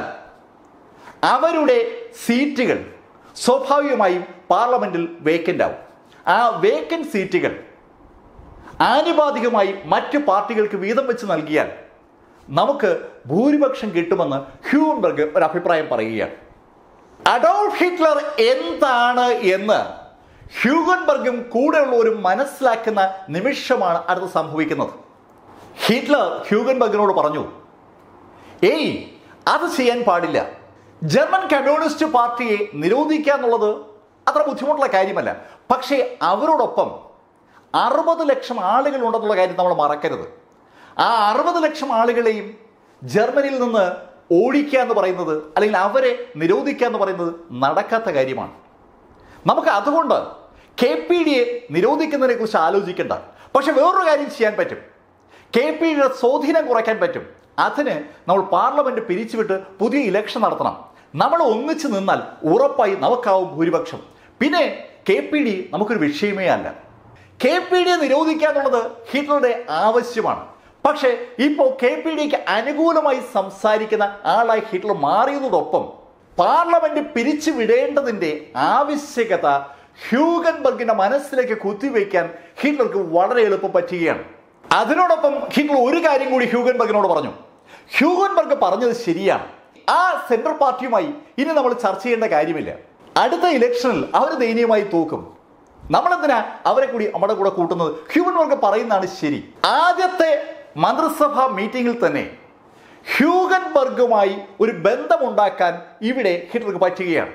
അവരുടെ സീറ്റുകൾ സ്വാഭാവികമായും പാർലമെന്റിൽ വേക്കൻ്റ് ആവും ആ വേക്കൻ സീറ്റുകൾ ആനുപാതികമായി മറ്റ് പാർട്ടികൾക്ക് വീതം വെച്ച് നൽകിയാൽ നമുക്ക് ഭൂരിപക്ഷം കിട്ടുമെന്ന് ഹ്യൂൻബർഗ് ഒരു അഭിപ്രായം പറയുകയാണ് അഡോൾഫ് ഹിറ്റ്ലർ എന്താണ് എന്ന് ഹ്യൂഗൻബർഗും കൂടെയുള്ളവരും മനസ്സിലാക്കുന്ന നിമിഷമാണ് അടുത്ത് സംഭവിക്കുന്നത് ഹിറ്റ്ലർ ഹ്യൂഗൻബർഗിനോട് പറഞ്ഞു ഏയ് അത് ചെയ്യാൻ പാടില്ല ജർമ്മൻ കമ്മ്യൂണിസ്റ്റ് പാർട്ടിയെ നിരോധിക്കുക എന്നുള്ളത് അത്ര ബുദ്ധിമുട്ടുള്ള കാര്യമല്ല പക്ഷേ അവരോടൊപ്പം അറുപത് ലക്ഷം ആളുകൾ ഉണ്ടെന്നുള്ള കാര്യം നമ്മൾ മറക്കരുത് ആ അറുപത് ലക്ഷം ആളുകളെയും ജർമ്മനിയിൽ നിന്ന് ഓടിക്കുക എന്ന് പറയുന്നത് അല്ലെങ്കിൽ അവരെ നിരോധിക്കുക എന്ന് പറയുന്നത് നടക്കാത്ത കാര്യമാണ് നമുക്ക് അതുകൊണ്ട് കെ പി ഡിയെ നിരോധിക്കുന്നതിനെ കുറിച്ച് ആലോചിക്കേണ്ട പക്ഷെ വേറൊരു കാര്യം ചെയ്യാൻ പറ്റും കെ പി ഡിയുടെ സ്വാധീനം കുറയ്ക്കാൻ പറ്റും അതിന് നമ്മൾ പാർലമെന്റ് പിരിച്ചുവിട്ട് പുതിയ ഇലക്ഷൻ നടത്തണം നമ്മൾ ഒന്നിച്ചു നിന്നാൽ ഉറപ്പായി നമുക്കാവും ഭൂരിപക്ഷം പിന്നെ കെ പി ഡി നമുക്കൊരു വിഷയമേ അല്ല കെ പി ഡിയെ നിരോധിക്കുക എന്നുള്ളത് ഹിറ്റ്ലറുടെ ആവശ്യമാണ് പക്ഷേ ഇപ്പോൾ കെ പി ഡിക്ക് അനുകൂലമായി സംസാരിക്കുന്ന ആളായി ഹിറ്റ്ലർ മാറിയതോടൊപ്പം പാർലമെന്റ് പിരിച്ചു വിടേണ്ടതിന്റെ ആവശ്യകത ഹ്യൂഗൻബർഗിന്റെ മനസ്സിലേക്ക് കുത്തിവെക്കാൻ ഹിറ്റ്ലർക്ക് വളരെ എളുപ്പം പറ്റുകയാണ് അതിനോടൊപ്പം ഹിറ്റ്ലർ ഒരു കാര്യം കൂടി ഹ്യൂഗൻബർഗിനോട് പറഞ്ഞു ഹ്യൂഗൻബർഗ് പറഞ്ഞത് ശരിയാണ് ആ സെൻട്രൽ പാർട്ടിയുമായി ഇനി നമ്മൾ ചർച്ച ചെയ്യേണ്ട കാര്യമില്ല അടുത്ത ഇലക്ഷനിൽ അവർ ദയനീയമായി തോക്കും നമ്മളെന്തിനാ അവരെ കൂടി നമ്മുടെ കൂടെ കൂട്ടുന്നത് ഹ്യൂഗൻബർഗ് പറയുന്നതാണ് ശരി ആദ്യത്തെ മന്ത്രിസഭാ മീറ്റിംഗിൽ തന്നെ ഹ്യൂഗൻബർഗുമായി ഒരു ബന്ധമുണ്ടാക്കാൻ ഇവിടെ ഹിറ്റ്ലർക്ക് പറ്റുകയാണ്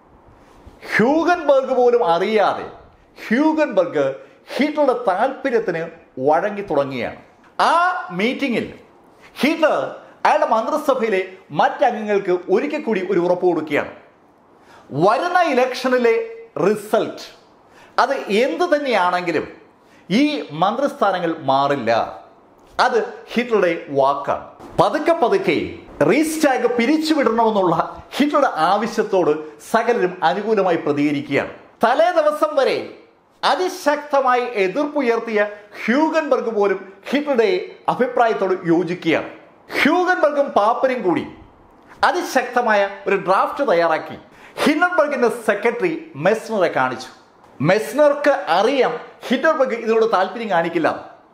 ഹ്യൂഗൻബർഗ് പോലും അറിയാതെ ഹ്യൂഗൻബർഗ് ഹിറ്റ്ലറുടെ താല്പര്യത്തിന് വഴങ്ങി തുടങ്ങിയാണ് ആ മീറ്റിംഗിൽ ഹിറ്റ്ലർ അയാളുടെ മന്ത്രിസഭയിലെ മറ്റംഗങ്ങൾക്ക് ഒരിക്കൽ കൂടി ഒരു ഉറപ്പ് കൊടുക്കുകയാണ് വരുന്ന ഇലക്ഷനിലെ റിസൾട്ട് അത് എന്ത് തന്നെയാണെങ്കിലും ഈ മന്ത്രിസ്ഥാനങ്ങൾ മാറില്ല അത് ഹിറ്റ്ലറുടെ വാക്കാണ് പതുക്കെ പതുക്കെ റീസ്റ്റാഗ് പിരിച്ചുവിടണമെന്നുള്ള ഹിറ്റ്ലറുടെ ആവശ്യത്തോട് സകലരും അനുകൂലമായി പ്രതികരിക്കുകയാണ് തലേ ദിവസം വരെ അതിശക്തമായി എതിർപ്പുയർത്തിയ ഹ്യൂഗൻബർഗ് പോലും ഹിറ്റ്ലറുടെ അഭിപ്രായത്തോട് യോജിക്കുകയാണ് ഹ്യൂഗൻബർഗും പാപ്പനും കൂടി അതിശക്തമായ ഒരു ഡ്രാഫ്റ്റ് തയ്യാറാക്കി ഹിൻഡൻബർഗിന്റെ സെക്രട്ടറി മെസ്നറെ കാണിച്ചു മെസ്നർക്ക് അറിയാം ഹിൻഡൻബർഗ് ഇതിനോട് താല്പര്യം കാണിക്കില്ല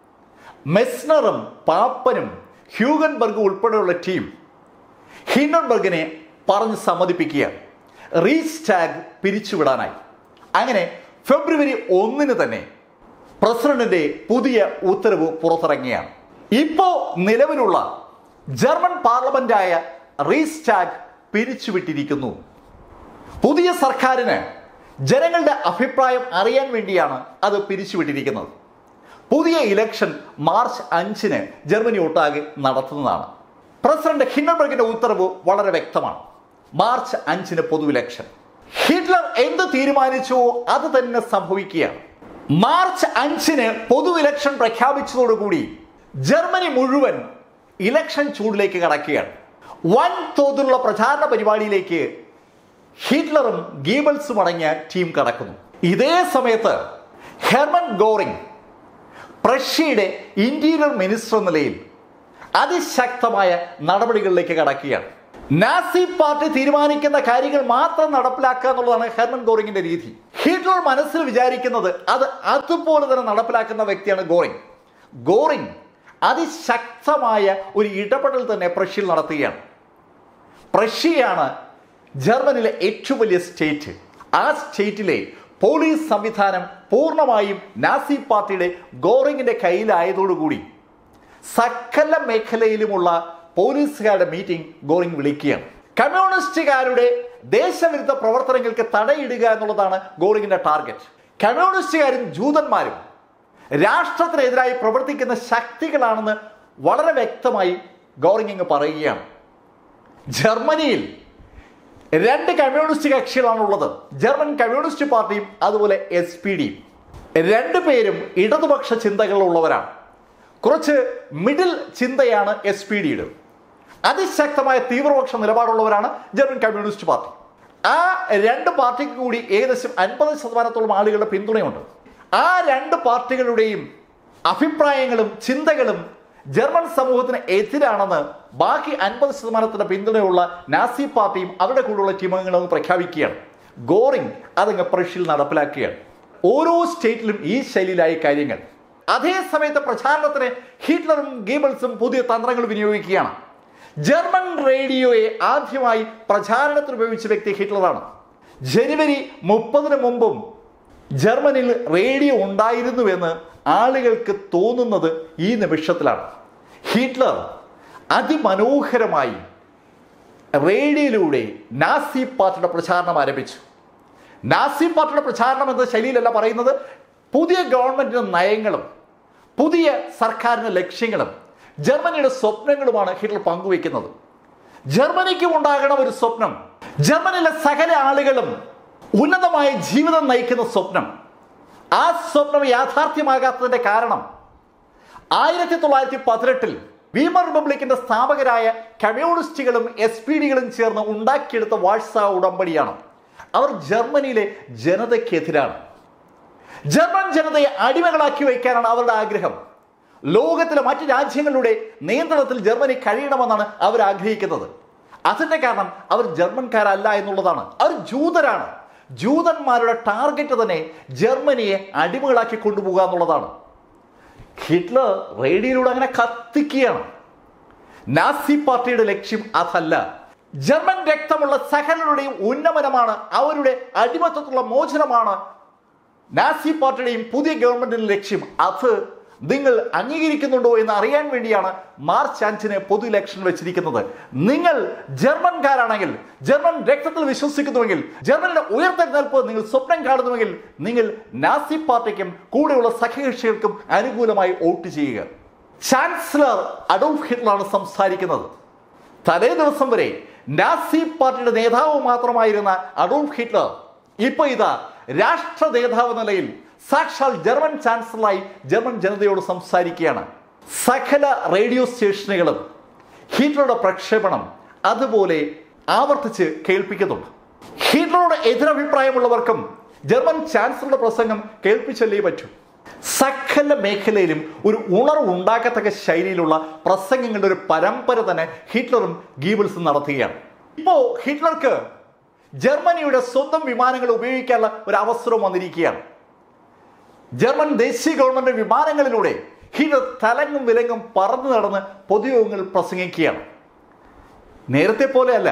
മെസ്നറും പാപ്പനും ഹ്യൂഗൻബർഗ് ഉൾപ്പെടെയുള്ള ടീം ഹിൻഡൻബർഗിനെ പറഞ്ഞ് സമ്മതിപ്പിക്കുകയാണ് റീസ്റ്റാഗ് പിരിച്ചുവിടാനായി അങ്ങനെ ഫെബ്രുവരി ഒന്നിന് തന്നെ പ്രസിഡന്റിന്റെ പുതിയ ഉത്തരവ് പുറത്തിറങ്ങിയാണ് ഇപ്പോ നിലവിലുള്ള ജർമ്മൻ പാർലമെന്റായ റീസ്റ്റാഗ് പിരിച്ചുവിട്ടിരിക്കുന്നു പുതിയ സർക്കാരിന് ജനങ്ങളുടെ അഭിപ്രായം അറിയാൻ വേണ്ടിയാണ് അത് പിരിച്ചുവിട്ടിരിക്കുന്നത് പുതിയ ഇലക്ഷൻ മാർച്ച് അഞ്ചിന് ജർമ്മനി ഒട്ടാകെ നടത്തുന്നതാണ് പ്രസിഡന്റ് ഹിൻഡൻബർഗിന്റെ ഉത്തരവ് വളരെ വ്യക്തമാണ് മാർച്ച് അഞ്ചിന് പൊതു ഇലക്ഷൻ ഹിറ്റ്ലർ എന്ത് തീരുമാനിച്ചുവോ അത് തന്നെ സംഭവിക്കുകയാണ് മാർച്ച് അഞ്ചിന് പൊതു ഇലക്ഷൻ പ്രഖ്യാപിച്ചതോടുകൂടി ജർമ്മനി മുഴുവൻ ഇലക്ഷൻ ചൂടിലേക്ക് കടക്കുകയാണ് വൻ തോതിലുള്ള പ്രചാരണ പരിപാടിയിലേക്ക് ഹിറ്റ്ലറും ഗീബൽസും അടങ്ങിയ ടീം കടക്കുന്നു ഇതേ സമയത്ത് ഹെർമൻ ഗോറിംഗ് പ്രഷ്യയുടെ ഇന്റീരിയർ മിനിസ്റ്റർ എന്ന നിലയിൽ അതിശക്തമായ നടപടികളിലേക്ക് കടക്കുകയാണ് നാസി പാർട്ടി തീരുമാനിക്കുന്ന കാര്യങ്ങൾ മാത്രം നടപ്പിലാക്കുക എന്നുള്ളതാണ് ഹെർമൻ ഗോറിങ്ങിന്റെ രീതി ഹിറ്റ്ലർ മനസ്സിൽ വിചാരിക്കുന്നത് അത് അതുപോലെ തന്നെ നടപ്പിലാക്കുന്ന വ്യക്തിയാണ് ഗോറിങ് ഗോറിങ് അതിശക്തമായ ഒരു ഇടപെടൽ തന്നെ പ്രഷ്യയിൽ നടത്തുകയാണ് പ്രഷ്യയാണ് ജർമ്മനിലെ ഏറ്റവും വലിയ സ്റ്റേറ്റ് ആ സ്റ്റേറ്റിലെ പോലീസ് സംവിധാനം പൂർണ്ണമായും നാസി പാർട്ടിയുടെ ഗോറിങ്ങിന്റെ കയ്യിലായതോടുകൂടി സകല മേഖലയിലുമുള്ള പോലീസുകാരുടെ മീറ്റിംഗ് ഗോറിങ് വിളിക്കുകയാണ് കമ്മ്യൂണിസ്റ്റുകാരുടെ ദേശവിരുദ്ധ പ്രവർത്തനങ്ങൾക്ക് തടയിടുക എന്നുള്ളതാണ് ഗോറിങ്ങിന്റെ ടാർഗറ്റ് കമ്മ്യൂണിസ്റ്റുകാരും ജൂതന്മാരും രാഷ്ട്രത്തിനെതിരായി പ്രവർത്തിക്കുന്ന ശക്തികളാണെന്ന് വളരെ വ്യക്തമായി ഗോറിങ് ഇങ്ങ് പറയുകയാണ് ജർമ്മനിയിൽ രണ്ട് കമ്മ്യൂണിസ്റ്റ് കക്ഷികളാണുള്ളത് ജർമ്മൻ കമ്മ്യൂണിസ്റ്റ് പാർട്ടിയും അതുപോലെ എസ് പി ഡിയും രണ്ടുപേരും ഇടതുപക്ഷ ചിന്തകളുള്ളവരാണ് കുറച്ച് മിഡിൽ ചിന്തയാണ് എസ് പി ഡിയുടെ അതിശക്തമായ തീവ്രപക്ഷ നിലപാടുള്ളവരാണ് ജർമ്മൻ കമ്മ്യൂണിസ്റ്റ് പാർട്ടി ആ രണ്ട് പാർട്ടിക്ക് കൂടി ഏകദേശം അൻപത് ശതമാനത്തോളം ആളുകളുടെ പിന്തുണയുണ്ട് ആ രണ്ട് പാർട്ടികളുടെയും അഭിപ്രായങ്ങളും ചിന്തകളും ജർമ്മൻ സമൂഹത്തിന് എതിരാണെന്ന് ബാക്കി അൻപത് ശതമാനത്തിന്റെ പിന്തുണയുള്ള നാസി പാർട്ടിയും അവരുടെ കൂടെയുള്ള ടീമംഗങ്ങളും പ്രഖ്യാപിക്കുകയാണ് ഗോറിംഗ് അതങ്ങ് പ്രഷ്യയിൽ നടപ്പിലാക്കുകയാണ് ഓരോ സ്റ്റേറ്റിലും ഈ ശൈലിയിലായ കാര്യങ്ങൾ അതേ സമയത്ത് പ്രചാരണത്തിന് ഹിറ്റ്ലറും ഗീബിൾസും പുതിയ തന്ത്രങ്ങൾ വിനിയോഗിക്കുകയാണ് ജർമ്മൻ റേഡിയോയെ ആദ്യമായി പ്രചാരണത്തിന് ഉപയോഗിച്ച വ്യക്തി ഹിറ്റ്ലറാണ് ജനുവരി മുപ്പതിന് മുമ്പും ജർമ്മനിയിൽ റേഡിയോ ഉണ്ടായിരുന്നുവെന്ന് ആളുകൾക്ക് തോന്നുന്നത് ഈ നിമിഷത്തിലാണ് ഹിറ്റ്ലർ അതിമനോഹരമായി റേഡിയോയിലൂടെ നാസി പാർട്ടിയുടെ പ്രചാരണം ആരംഭിച്ചു നാസി പാർട്ടിയുടെ പ്രചാരണം എന്ന ശൈലിയിലല്ല പറയുന്നത് പുതിയ ഗവൺമെന്റിന്റെ നയങ്ങളും പുതിയ സർക്കാരിന്റെ ലക്ഷ്യങ്ങളും ജർമ്മനിയുടെ സ്വപ്നങ്ങളുമാണ് ഹിറ്റ്ലർ പങ്കുവെക്കുന്നത് ജർമ്മനിക്കും ഉണ്ടാകണം ഒരു സ്വപ്നം ജർമ്മനിയിലെ സകല ആളുകളും ഉന്നതമായ ജീവിതം നയിക്കുന്ന സ്വപ്നം ആ സ്വപ്നം യാഥാർത്ഥ്യമാകാത്തതിന്റെ കാരണം ആയിരത്തി തൊള്ളായിരത്തി പതിനെട്ടിൽ വീമർ റിപ്പബ്ലിക്കിന്റെ സ്ഥാപകരായ കമ്മ്യൂണിസ്റ്റുകളും എസ് പി ഡികളും ചേർന്ന് ഉണ്ടാക്കിയെടുത്ത വാഴ്സ ഉടമ്പടിയാണ് അവർ ജർമ്മനിയിലെ ജനതയ്ക്കെതിരാണ് ജർമ്മൻ ജനതയെ അടിമകളാക്കി വയ്ക്കാനാണ് അവരുടെ ആഗ്രഹം ലോകത്തിലെ മറ്റ് രാജ്യങ്ങളുടെ നിയന്ത്രണത്തിൽ ജർമ്മനി കഴിയണമെന്നാണ് അവർ ആഗ്രഹിക്കുന്നത് അതിന്റെ കാരണം അവർ ജർമ്മൻകാരല്ല എന്നുള്ളതാണ് അവർ ജൂതരാണ് ജൂതന്മാരുടെ ടാർഗറ്റ് തന്നെ ജർമ്മനിയെ അടിമകളാക്കി കൊണ്ടുപോകുക എന്നുള്ളതാണ് ഹിറ്റ്ലർ റേഡിയോയിലൂടെ അങ്ങനെ കത്തിക്കുകയാണ് നാസി പാർട്ടിയുടെ ലക്ഷ്യം അതല്ല ജർമ്മൻ രക്തമുള്ള സകലരുടെയും ഉന്നമനമാണ് അവരുടെ അടിമത്തത്തിലുള്ള മോചനമാണ് നാസി പാർട്ടിയുടെയും പുതിയ ഗവൺമെന്റിന്റെ ലക്ഷ്യം അത് നിങ്ങൾ അംഗീകരിക്കുന്നുണ്ടോ എന്ന് അറിയാൻ വേണ്ടിയാണ് മാർച്ച് അഞ്ചിന് പൊതു ഇലക്ഷൻ വെച്ചിരിക്കുന്നത് നിങ്ങൾ ജർമ്മൻകാരാണെങ്കിൽ ജർമ്മൻ രക്തത്തിൽ വിശ്വസിക്കുന്നുവെങ്കിൽ ജർമ്മനിയുടെ ഉയർത്തെഴുന്നേൽപ്പ് നിങ്ങൾ സ്വപ്നം കാണുന്നുവെങ്കിൽ നിങ്ങൾ നാസി പാർട്ടിക്കും കൂടെയുള്ള സഖ്യകക്ഷികൾക്കും അനുകൂലമായി വോട്ട് ചെയ്യുക ചാൻസലർ അഡോൾഫ് ഹിറ്റ്ലറാണ് സംസാരിക്കുന്നത് തലേ ദിവസം വരെ നാസി പാർട്ടിയുടെ നേതാവ് മാത്രമായിരുന്ന അഡോൾഫ് ഹിറ്റ്ലർ ഇപ്പൊ ഇതാ രാഷ്ട്ര നേതാവ് എന്ന നിലയിൽ സാക്ഷാൽ ജർമ്മൻ ചാൻസലറായി ജർമ്മൻ ജനതയോട് സംസാരിക്കുകയാണ് സകല റേഡിയോ സ്റ്റേഷനുകളും ഹിറ്റ്ലറുടെ പ്രക്ഷേപണം അതുപോലെ ആവർത്തിച്ച് കേൾപ്പിക്കുന്നുണ്ട് ഹിറ്റ്ലറുടെ എതിരഭിപ്രായമുള്ളവർക്കും ജർമ്മൻ ചാൻസലറുടെ പ്രസംഗം കേൾപ്പിച്ചല്ലേ പറ്റൂ സകല മേഖലയിലും ഒരു ഉണർവ് ഉണ്ടാക്കത്തക്ക ശൈലിയിലുള്ള പ്രസംഗങ്ങളുടെ ഒരു പരമ്പര തന്നെ ഹിറ്റ്ലറും ഗീബിൾസും നടത്തുകയാണ് ഇപ്പോ ഹിറ്റ്ലർക്ക് ജർമ്മനിയുടെ സ്വന്തം വിമാനങ്ങൾ ഉപയോഗിക്കാനുള്ള ഒരു അവസരം വന്നിരിക്കുകയാണ് ജർമ്മൻ ദേശീയ ഗവൺമെന്റ് വിമാനങ്ങളിലൂടെ ഹിറ്റ്ലർ തലങ്ങും വിലങ്ങും പറന്നു നടന്ന് പൊതുയോഗങ്ങളിൽ പ്രസംഗിക്കുകയാണ് നേരത്തെ പോലെയല്ല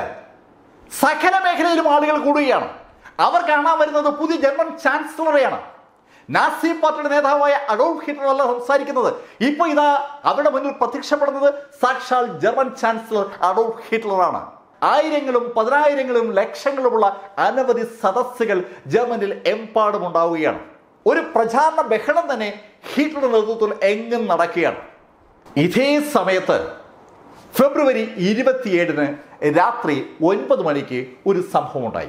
സകല മേഖലയിലും ആളുകൾ കൂടുകയാണ് അവർ കാണാൻ വരുന്നത് പുതിയ ജർമ്മൻ ചാൻസലറെയാണ് നാസി പാർട്ടിയുടെ നേതാവായ അഡോൾഫ് ഹിറ്റ്ലർ അല്ല സംസാരിക്കുന്നത് ഇപ്പൊ ഇതാ അവരുടെ മുന്നിൽ പ്രത്യക്ഷപ്പെടുന്നത് സാക്ഷാൽ ജർമ്മൻ ചാൻസലർ അഡോൾഫ് ഹിറ്റ്ലറാണ് ആയിരങ്ങളും പതിനായിരങ്ങളും ലക്ഷങ്ങളുമുള്ള അനവധി സദസ്സുകൾ ജർമ്മനിൽ എമ്പാടും ഉണ്ടാവുകയാണ് ഒരു പ്രചാരണ ബഹളം തന്നെ ഹിറ്റ്ലറുടെ നേതൃത്വത്തിൽ എങ്ങും നടക്കുകയാണ് ഇതേ സമയത്ത് ഫെബ്രുവരി ഇരുപത്തിയേഴിന് രാത്രി ഒൻപത് മണിക്ക് ഒരു സംഭവം ഉണ്ടായി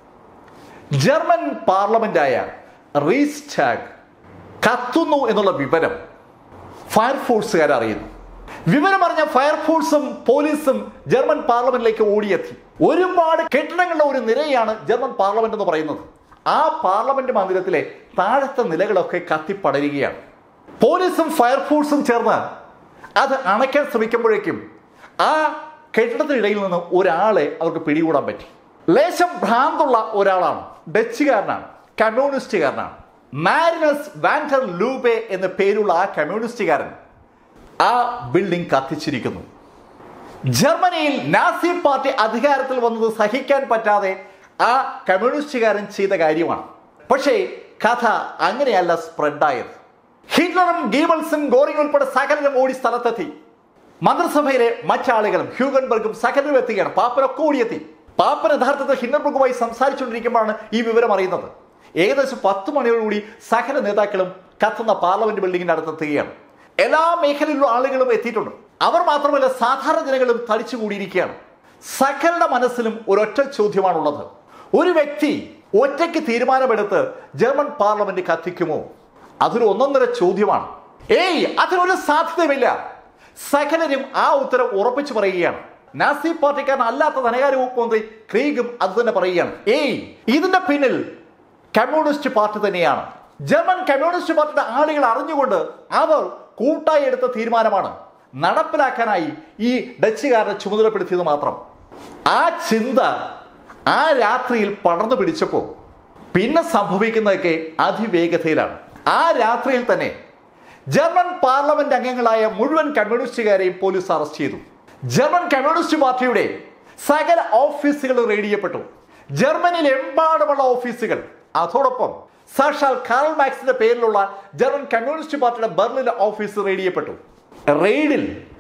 ജർമ്മൻ പാർലമെന്റായ റീസ്റ്റാഗ് കത്തുന്നു എന്നുള്ള വിവരം ഫയർഫോഴ്സുകാർ അറിയുന്നു വിവരം അറിഞ്ഞ ഫയർഫോഴ്സും പോലീസും ജർമ്മൻ പാർലമെന്റിലേക്ക് ഓടിയെത്തി ഒരുപാട് കെട്ടിടങ്ങളുടെ ഒരു നിരയാണ് ജർമ്മൻ പാർലമെന്റ് എന്ന് പറയുന്നത് ആ പാർലമെന്റ് മന്ദിരത്തിലെ താഴത്തെ നിലകളൊക്കെ കത്തിപ്പടരുകയാണ് പോലീസും ഫയർഫോഴ്സും ചേർന്ന് അത് അണയ്ക്കാൻ ശ്രമിക്കുമ്പോഴേക്കും ആ കെട്ടിടത്തിനിടയിൽ നിന്ന് ഒരാളെ അവർക്ക് പിടികൂടാൻ പറ്റി ലേശം ഭ്രാന്തുള്ള ഒരാളാണ് ഡച്ചുകാരനാണ് കമ്മ്യൂണിസ്റ്റുകാരനാണ് മാരിനസ് വാൻഡർ ലൂബെ എന്ന പേരുള്ള ആ കമ്മ്യൂണിസ്റ്റുകാരൻ ആ ബിൽഡിംഗ് കത്തിച്ചിരിക്കുന്നു ജർമ്മനിയിൽ നാസി പാർട്ടി അധികാരത്തിൽ വന്നത് സഹിക്കാൻ പറ്റാതെ ആ കമ്മ്യൂണിസ്റ്റുകാരൻ ചെയ്ത കാര്യമാണ് പക്ഷേ കഥ അങ്ങനെയല്ല സ്പ്രെഡായത് ഹിറ്റ്ലറും ഗീബിൾസും ഗോറിംഗ് ഉൾപ്പെടെ സകലരും ഓടി സ്ഥലത്തെത്തി മന്ത്രിസഭയിലെ മറ്റാളുകളും ഹ്യൂഗൻബർഗും സകലരും എത്തുകയാണ് പാപ്പനൊക്കെ ഓടിയെത്തി പാപ്പൻ യഥാർത്ഥത്തിൽ ഹിൻഡർബർഗുമായി സംസാരിച്ചുകൊണ്ടിരിക്കുമ്പോഴാണ് ഈ വിവരം അറിയുന്നത് ഏകദേശം പത്ത് മണിയോടുകൂടി സകല നേതാക്കളും കത്തുന്ന പാർലമെന്റ് ബിൽഡിങ്ങിന്റെ അടുത്തെത്തുകയാണ് എല്ലാ മേഖലയിലുള്ള ആളുകളും എത്തിയിട്ടുണ്ട് അവർ മാത്രമല്ല സാധാരണ ജനങ്ങളും തടിച്ചുകൂടിയിരിക്കുകയാണ് സകലരുടെ മനസ്സിലും ഒരൊറ്റ ചോദ്യമാണുള്ളത് ഒരു വ്യക്തി ഒറ്റയ്ക്ക് തീരുമാനമെടുത്ത് ജർമ്മൻ പാർലമെന്റ് കത്തിക്കുമോ അതൊരു ഒന്നൊന്നര ചോദ്യമാണ് ഏയ് അതിനൊരു സാധ്യതയുമില്ല സകലരും ആ ഉത്തരം ഉറപ്പിച്ചു പറയുകയാണ് നാസി പാർട്ടിക്കാരൻ അല്ലാത്ത ധനകാര്യ വകുപ്പ് മന്ത്രി ക്രീഗും അത് തന്നെ പറയുകയാണ് ഏയ് ഇതിന്റെ പിന്നിൽ കമ്മ്യൂണിസ്റ്റ് പാർട്ടി തന്നെയാണ് ജർമ്മൻ കമ്മ്യൂണിസ്റ്റ് പാർട്ടിയുടെ ആളുകൾ അറിഞ്ഞുകൊണ്ട് അവർ കൂട്ടായി എടുത്ത തീരുമാനമാണ് നടപ്പിലാക്കാനായി ഈ ഡച്ചുകാരനെ ചുമതലപ്പെടുത്തിയത് മാത്രം ആ ചിന്ത ആ രാത്രിയിൽ പടർന്നു പിടിച്ചപ്പോൾ പിന്നെ സംഭവിക്കുന്നതൊക്കെ അതിവേഗതയിലാണ് ആ രാത്രിയിൽ തന്നെ ജർമ്മൻ പാർലമെന്റ് അംഗങ്ങളായ മുഴുവൻ കമ്മ്യൂണിസ്റ്റുകാരെയും പോലീസ് അറസ്റ്റ് ചെയ്തു ജർമ്മൻ കമ്മ്യൂണിസ്റ്റ് പാർട്ടിയുടെ സകല ഓഫീസുകൾ റെയ്ഡ് ചെയ്യപ്പെട്ടു ജർമ്മനിയിൽ എമ്പാടുമുള്ള ഓഫീസുകൾ അതോടൊപ്പം സാക്ഷാൽ കാർൾ മാക്സിന്റെ പേരിലുള്ള ജർമ്മൻ കമ്മ്യൂണിസ്റ്റ് പാർട്ടിയുടെ ബെർലിൻ ഓഫീസ് റെയ്ഡ് ചെയ്യപ്പെട്ടു റെയ്ഡിൽ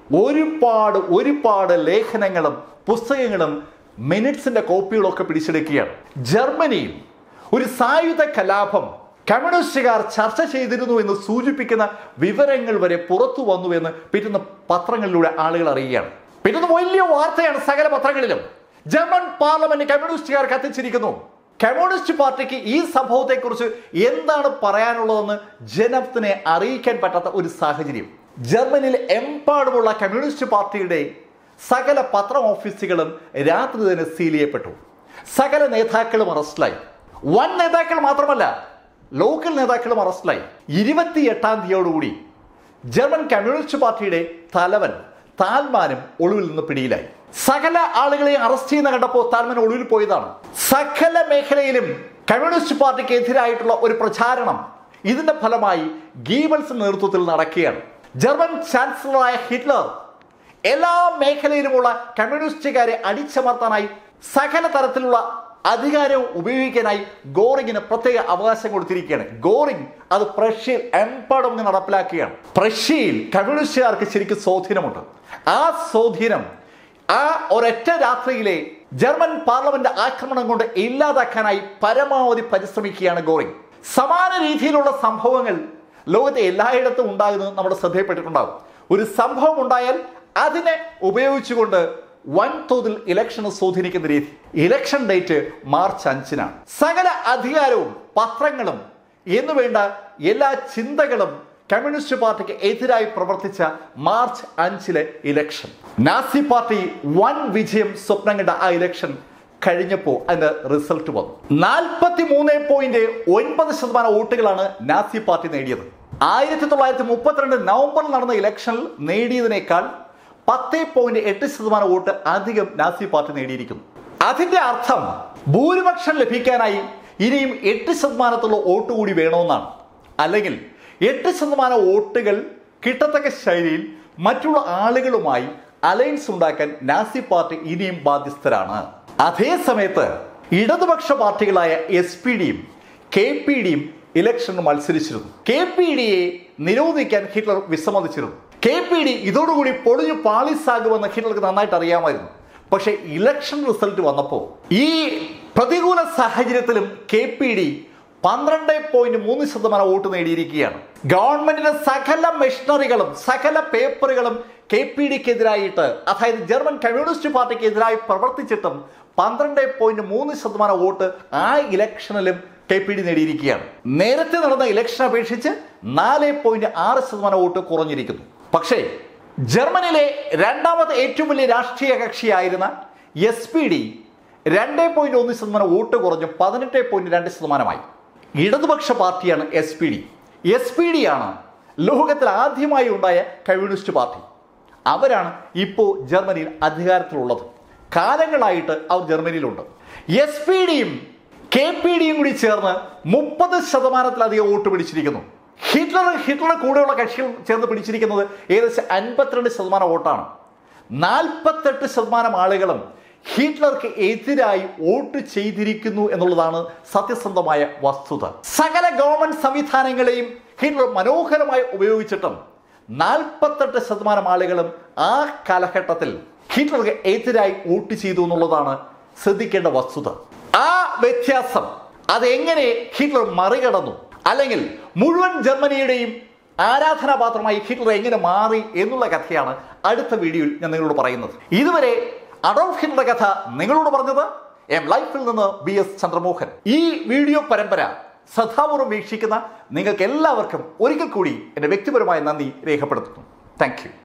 ഒരുപാട് ഒരുപാട് ലേഖനങ്ങളും പുസ്തകങ്ങളും മിനിറ്റ്സിന്റെ കോപ്പികളൊക്കെ പിടിച്ചെടുക്കുകയാണ് ജർമ്മനിയിൽ ഒരു സായുധ കലാപം കമ്മ്യൂണിസ്റ്റുകാർ ചർച്ച ചെയ്തിരുന്നു എന്ന് സൂചിപ്പിക്കുന്ന വിവരങ്ങൾ വരെ പുറത്തു വന്നു എന്ന് പിറ്റുന്ന പത്രങ്ങളിലൂടെ ആളുകൾ അറിയുകയാണ് പിറ്റുന്ന വലിയ വാർത്തയാണ് സകല പത്രങ്ങളിലും ജർമ്മൻ പാർലമെന്റ് കമ്മ്യൂണിസ്റ്റുകാർ കത്തിച്ചിരിക്കുന്നു കമ്മ്യൂണിസ്റ്റ് പാർട്ടിക്ക് ഈ സംഭവത്തെക്കുറിച്ച് എന്താണ് പറയാനുള്ളതെന്ന് ജനത്തിനെ അറിയിക്കാൻ പറ്റാത്ത ഒരു സാഹചര്യം ജർമ്മനിയിൽ എമ്പാടുമുള്ള കമ്മ്യൂണിസ്റ്റ് പാർട്ടിയുടെ സകല പത്ര ഓഫീസുകളും രാത്രി തന്നെ സീൽ ചെയ്യപ്പെട്ടു സകല നേതാക്കളും അറസ്റ്റിലായി വൻ നേതാക്കൾ മാത്രമല്ല ലോക്കൽ നേതാക്കളും അറസ്റ്റിലായി ഇരുപത്തി എട്ടാം തീയതിയോടുകൂടി ജർമ്മൻ കമ്മ്യൂണിസ്റ്റ് പാർട്ടിയുടെ തലവൻ താൽമാനും ഒളിവിൽ നിന്ന് പിടിയിലായി സകല ആളുകളെയും അറസ്റ്റ് ചെയ്യുന്ന കണ്ടപ്പോൾ താൽമാൻ ഒളിവിൽ പോയതാണ് സകല മേഖലയിലും കമ്മ്യൂണിസ്റ്റ് പാർട്ടിക്ക് എതിരായിട്ടുള്ള ഒരു പ്രചാരണം ഇതിന്റെ ഫലമായി ഗീബൽസ് നേതൃത്വത്തിൽ നടക്കുകയാണ് ജർമ്മൻ ചാൻസലറായ ഹിറ്റ്ലർ എല്ലാ മേഖലയിലുമുള്ള കമ്മ്യൂണിസ്റ്റുകാരെ അടിച്ചമർത്താനായി സകല തരത്തിലുള്ള അധികാരവും ഉപയോഗിക്കാനായി ഗോറിങ്ങിന് പ്രത്യേക അവകാശം കൊടുത്തിരിക്കുകയാണ് ഗോറിങ് അത് പ്രഷ്യയിൽ എമ്പാടും അങ്ങ് നടപ്പിലാക്കുകയാണ് പ്രഷ്യയിൽ കമ്മ്യൂണിസ്റ്റുകാർക്ക് ശരിക്കും സ്വാധീനമുണ്ട് ആ സ്വാധീനം ആ ഒരൊറ്റ രാത്രിയിലെ ജർമ്മൻ പാർലമെന്റ് ആക്രമണം കൊണ്ട് ഇല്ലാതാക്കാനായി പരമാവധി പരിശ്രമിക്കുകയാണ് ഗോറിങ് സമാന രീതിയിലുള്ള സംഭവങ്ങൾ ലോകത്തെ എല്ലായിടത്തും ഉണ്ടാകുന്നത് നമ്മുടെ ശ്രദ്ധയിൽപ്പെട്ടിട്ടുണ്ടാകും ഒരു സംഭവം ഉണ്ടായാൽ അതിനെ ഉപയോഗിച്ചുകൊണ്ട് വൻതോതിൽ ഇലക്ഷനെ സ്വാധീനിക്കുന്ന രീതി ഇലക്ഷൻ ഡേറ്റ് മാർച്ച് അഞ്ചിനാണ് സകല അധികാരവും പത്രങ്ങളും എന്നു വേണ്ട എല്ലാ ചിന്തകളും കമ്മ്യൂണിസ്റ്റ് പാർട്ടിക്ക് എതിരായി പ്രവർത്തിച്ച മാർച്ച് അഞ്ചിലെ ഇലക്ഷൻ നാസി പാർട്ടി വൻ വിജയം സ്വപ്നം കണ്ട ആ ഇലക്ഷൻ കഴിഞ്ഞപ്പോൾ അതിന്റെ റിസൾട്ട് വന്നു നാൽപ്പത്തി മൂന്ന് പോയിന്റ് ഒൻപത് ശതമാനം വോട്ടുകളാണ് നാസി പാർട്ടി നേടിയത് ആയിരത്തി തൊള്ളായിരത്തി മുപ്പത്തിരണ്ട് നവംബറിൽ നടന്ന ഇലക്ഷനിൽ നേടിയതിനേക്കാൾ പത്ത് പോയിന്റ് എട്ട് ശതമാനം വോട്ട് അധികം നാസി പാർട്ടി നേടിയിരിക്കുന്നു അതിന്റെ അർത്ഥം ഭൂരിപക്ഷം ലഭിക്കാനായി ഇനിയും എട്ട് ശതമാനത്തുള്ള വോട്ട് കൂടി വേണമെന്നാണ് അല്ലെങ്കിൽ എട്ട് ശതമാനം വോട്ടുകൾ കിട്ടത്തക്ക ശൈലിയിൽ മറ്റുള്ള ആളുകളുമായി അലയൻസ് ഉണ്ടാക്കാൻ നാസി പാർട്ടി ഇനിയും ബാധ്യസ്ഥരാണ് അതേ സമയത്ത് ഇടതുപക്ഷ പാർട്ടികളായ എസ് പി ഡിയും കെ പി ഡിയും ഇലക്ഷന് മത്സരിച്ചിരുന്നു കെ പി ഡിയെ നിരോധിക്കാൻ ഹിറ്റ്ലർ വിസമ്മതിച്ചിരുന്നു കെ പി ഡി ഇതോടുകൂടി പൊളിഞ്ഞു പാളിസാകുമെന്ന് ഹിറ്റ്ലർക്ക് നന്നായിട്ട് അറിയാമായിരുന്നു പക്ഷേ ഇലക്ഷൻ റിസൾട്ട് വന്നപ്പോൾ ഈ പ്രതികൂല സാഹചര്യത്തിലും കെ പി ഡി പന്ത്രണ്ട് പോയിന്റ് മൂന്ന് ശതമാനം വോട്ട് നേടിയിരിക്കുകയാണ് ഗവൺമെന്റിന്റെ സകല മെഷീനറികളും സകല പേപ്പറുകളും കെ പി ഡിക്കെതിരായിട്ട് അതായത് ജർമ്മൻ കമ്മ്യൂണിസ്റ്റ് പാർട്ടിക്ക് എതിരായി പ്രവർത്തിച്ചിട്ടും പന്ത്രണ്ട് പോയിന്റ് മൂന്ന് ശതമാനം വോട്ട് ആ ഇലക്ഷനിലും കെ പി ഡി നേടിയിരിക്കുകയാണ് നേരത്തെ നടന്ന ഇലക്ഷൻ അപേക്ഷിച്ച് നാല് പോയിന്റ് ആറ് ശതമാനം വോട്ട് കുറഞ്ഞിരിക്കുന്നു പക്ഷേ ജർമ്മനിയിലെ രണ്ടാമത്തെ ഏറ്റവും വലിയ രാഷ്ട്രീയ കക്ഷിയായിരുന്ന എസ് പി ഡി രണ്ട് പോയിന്റ് ഒന്ന് ശതമാനം വോട്ട് കുറഞ്ഞ് പതിനെട്ട് പോയിന്റ് രണ്ട് ശതമാനമായി ഇടതുപക്ഷ പാർട്ടിയാണ് S P D S P D ആണ് ലോകത്തിൽ ആദ്യമായി ഉണ്ടായ കമ്മ്യൂണിസ്റ്റ് പാർട്ടി അവരാണ് ഇപ്പോൾ ജർമ്മനിയിൽ അധികാരത്തിലുള്ളത് കാലങ്ങളായിട്ട് അവർ ജർമ്മനിയിലുണ്ട് എസ് പി ഡിയും കെ പി ഡിയും കൂടി ചേർന്ന് മുപ്പത് ശതമാനത്തിലധികം വോട്ട് പിടിച്ചിരിക്കുന്നു ഹിറ്റ്ലർ ഹിറ്റ്ലർ കൂടെയുള്ള കക്ഷികൾ ചേർന്ന് പിടിച്ചിരിക്കുന്നത് ഏകദേശം അൻപത്തിരണ്ട് ശതമാനം വോട്ടാണ് നാൽപ്പത്തെട്ട് ശതമാനം ആളുകളും ഹിറ്റ്ലർക്ക് എതിരായി വോട്ട് ചെയ്തിരിക്കുന്നു എന്നുള്ളതാണ് സത്യസന്ധമായ വസ്തുത സകല ഗവൺമെന്റ് സംവിധാനങ്ങളെയും ഹിറ്റ്ലർ മനോഹരമായി ഉപയോഗിച്ചിട്ടും നാൽപ്പത്തെട്ട് ശതമാനം ആളുകളും ആ കാലഘട്ടത്തിൽ ഹിറ്റ്ലർക്ക് എതിരായി വോട്ട് ചെയ്തു എന്നുള്ളതാണ് ശ്രദ്ധിക്കേണ്ട വസ്തുത ആ വ്യത്യാസം അതെങ്ങനെ ഹിറ്റ്ലർ മറികടന്നു അല്ലെങ്കിൽ മുഴുവൻ ജർമ്മനിയുടെയും ആരാധനാപാത്രമായി ഹിറ്റ്ലർ എങ്ങനെ മാറി എന്നുള്ള കഥയാണ് അടുത്ത വീഡിയോയിൽ ഞാൻ നിങ്ങളോട് പറയുന്നത് ഇതുവരെ അഡോൾഫ് ഹിറ്റ്ലറുടെ കഥ നിങ്ങളോട് പറഞ്ഞത് എം ലൈഫിൽ നിന്ന് ബി എസ് ചന്ദ്രമോഹൻ ഈ വീഡിയോ പരമ്പര ശ്രദ്ധാപൂർവ്വം വീക്ഷിക്കുന്ന നിങ്ങൾക്ക് എല്ലാവർക്കും ഒരിക്കൽ കൂടി എൻ്റെ വ്യക്തിപരമായ നന്ദി രേഖപ്പെടുത്തുന്നു താങ്ക്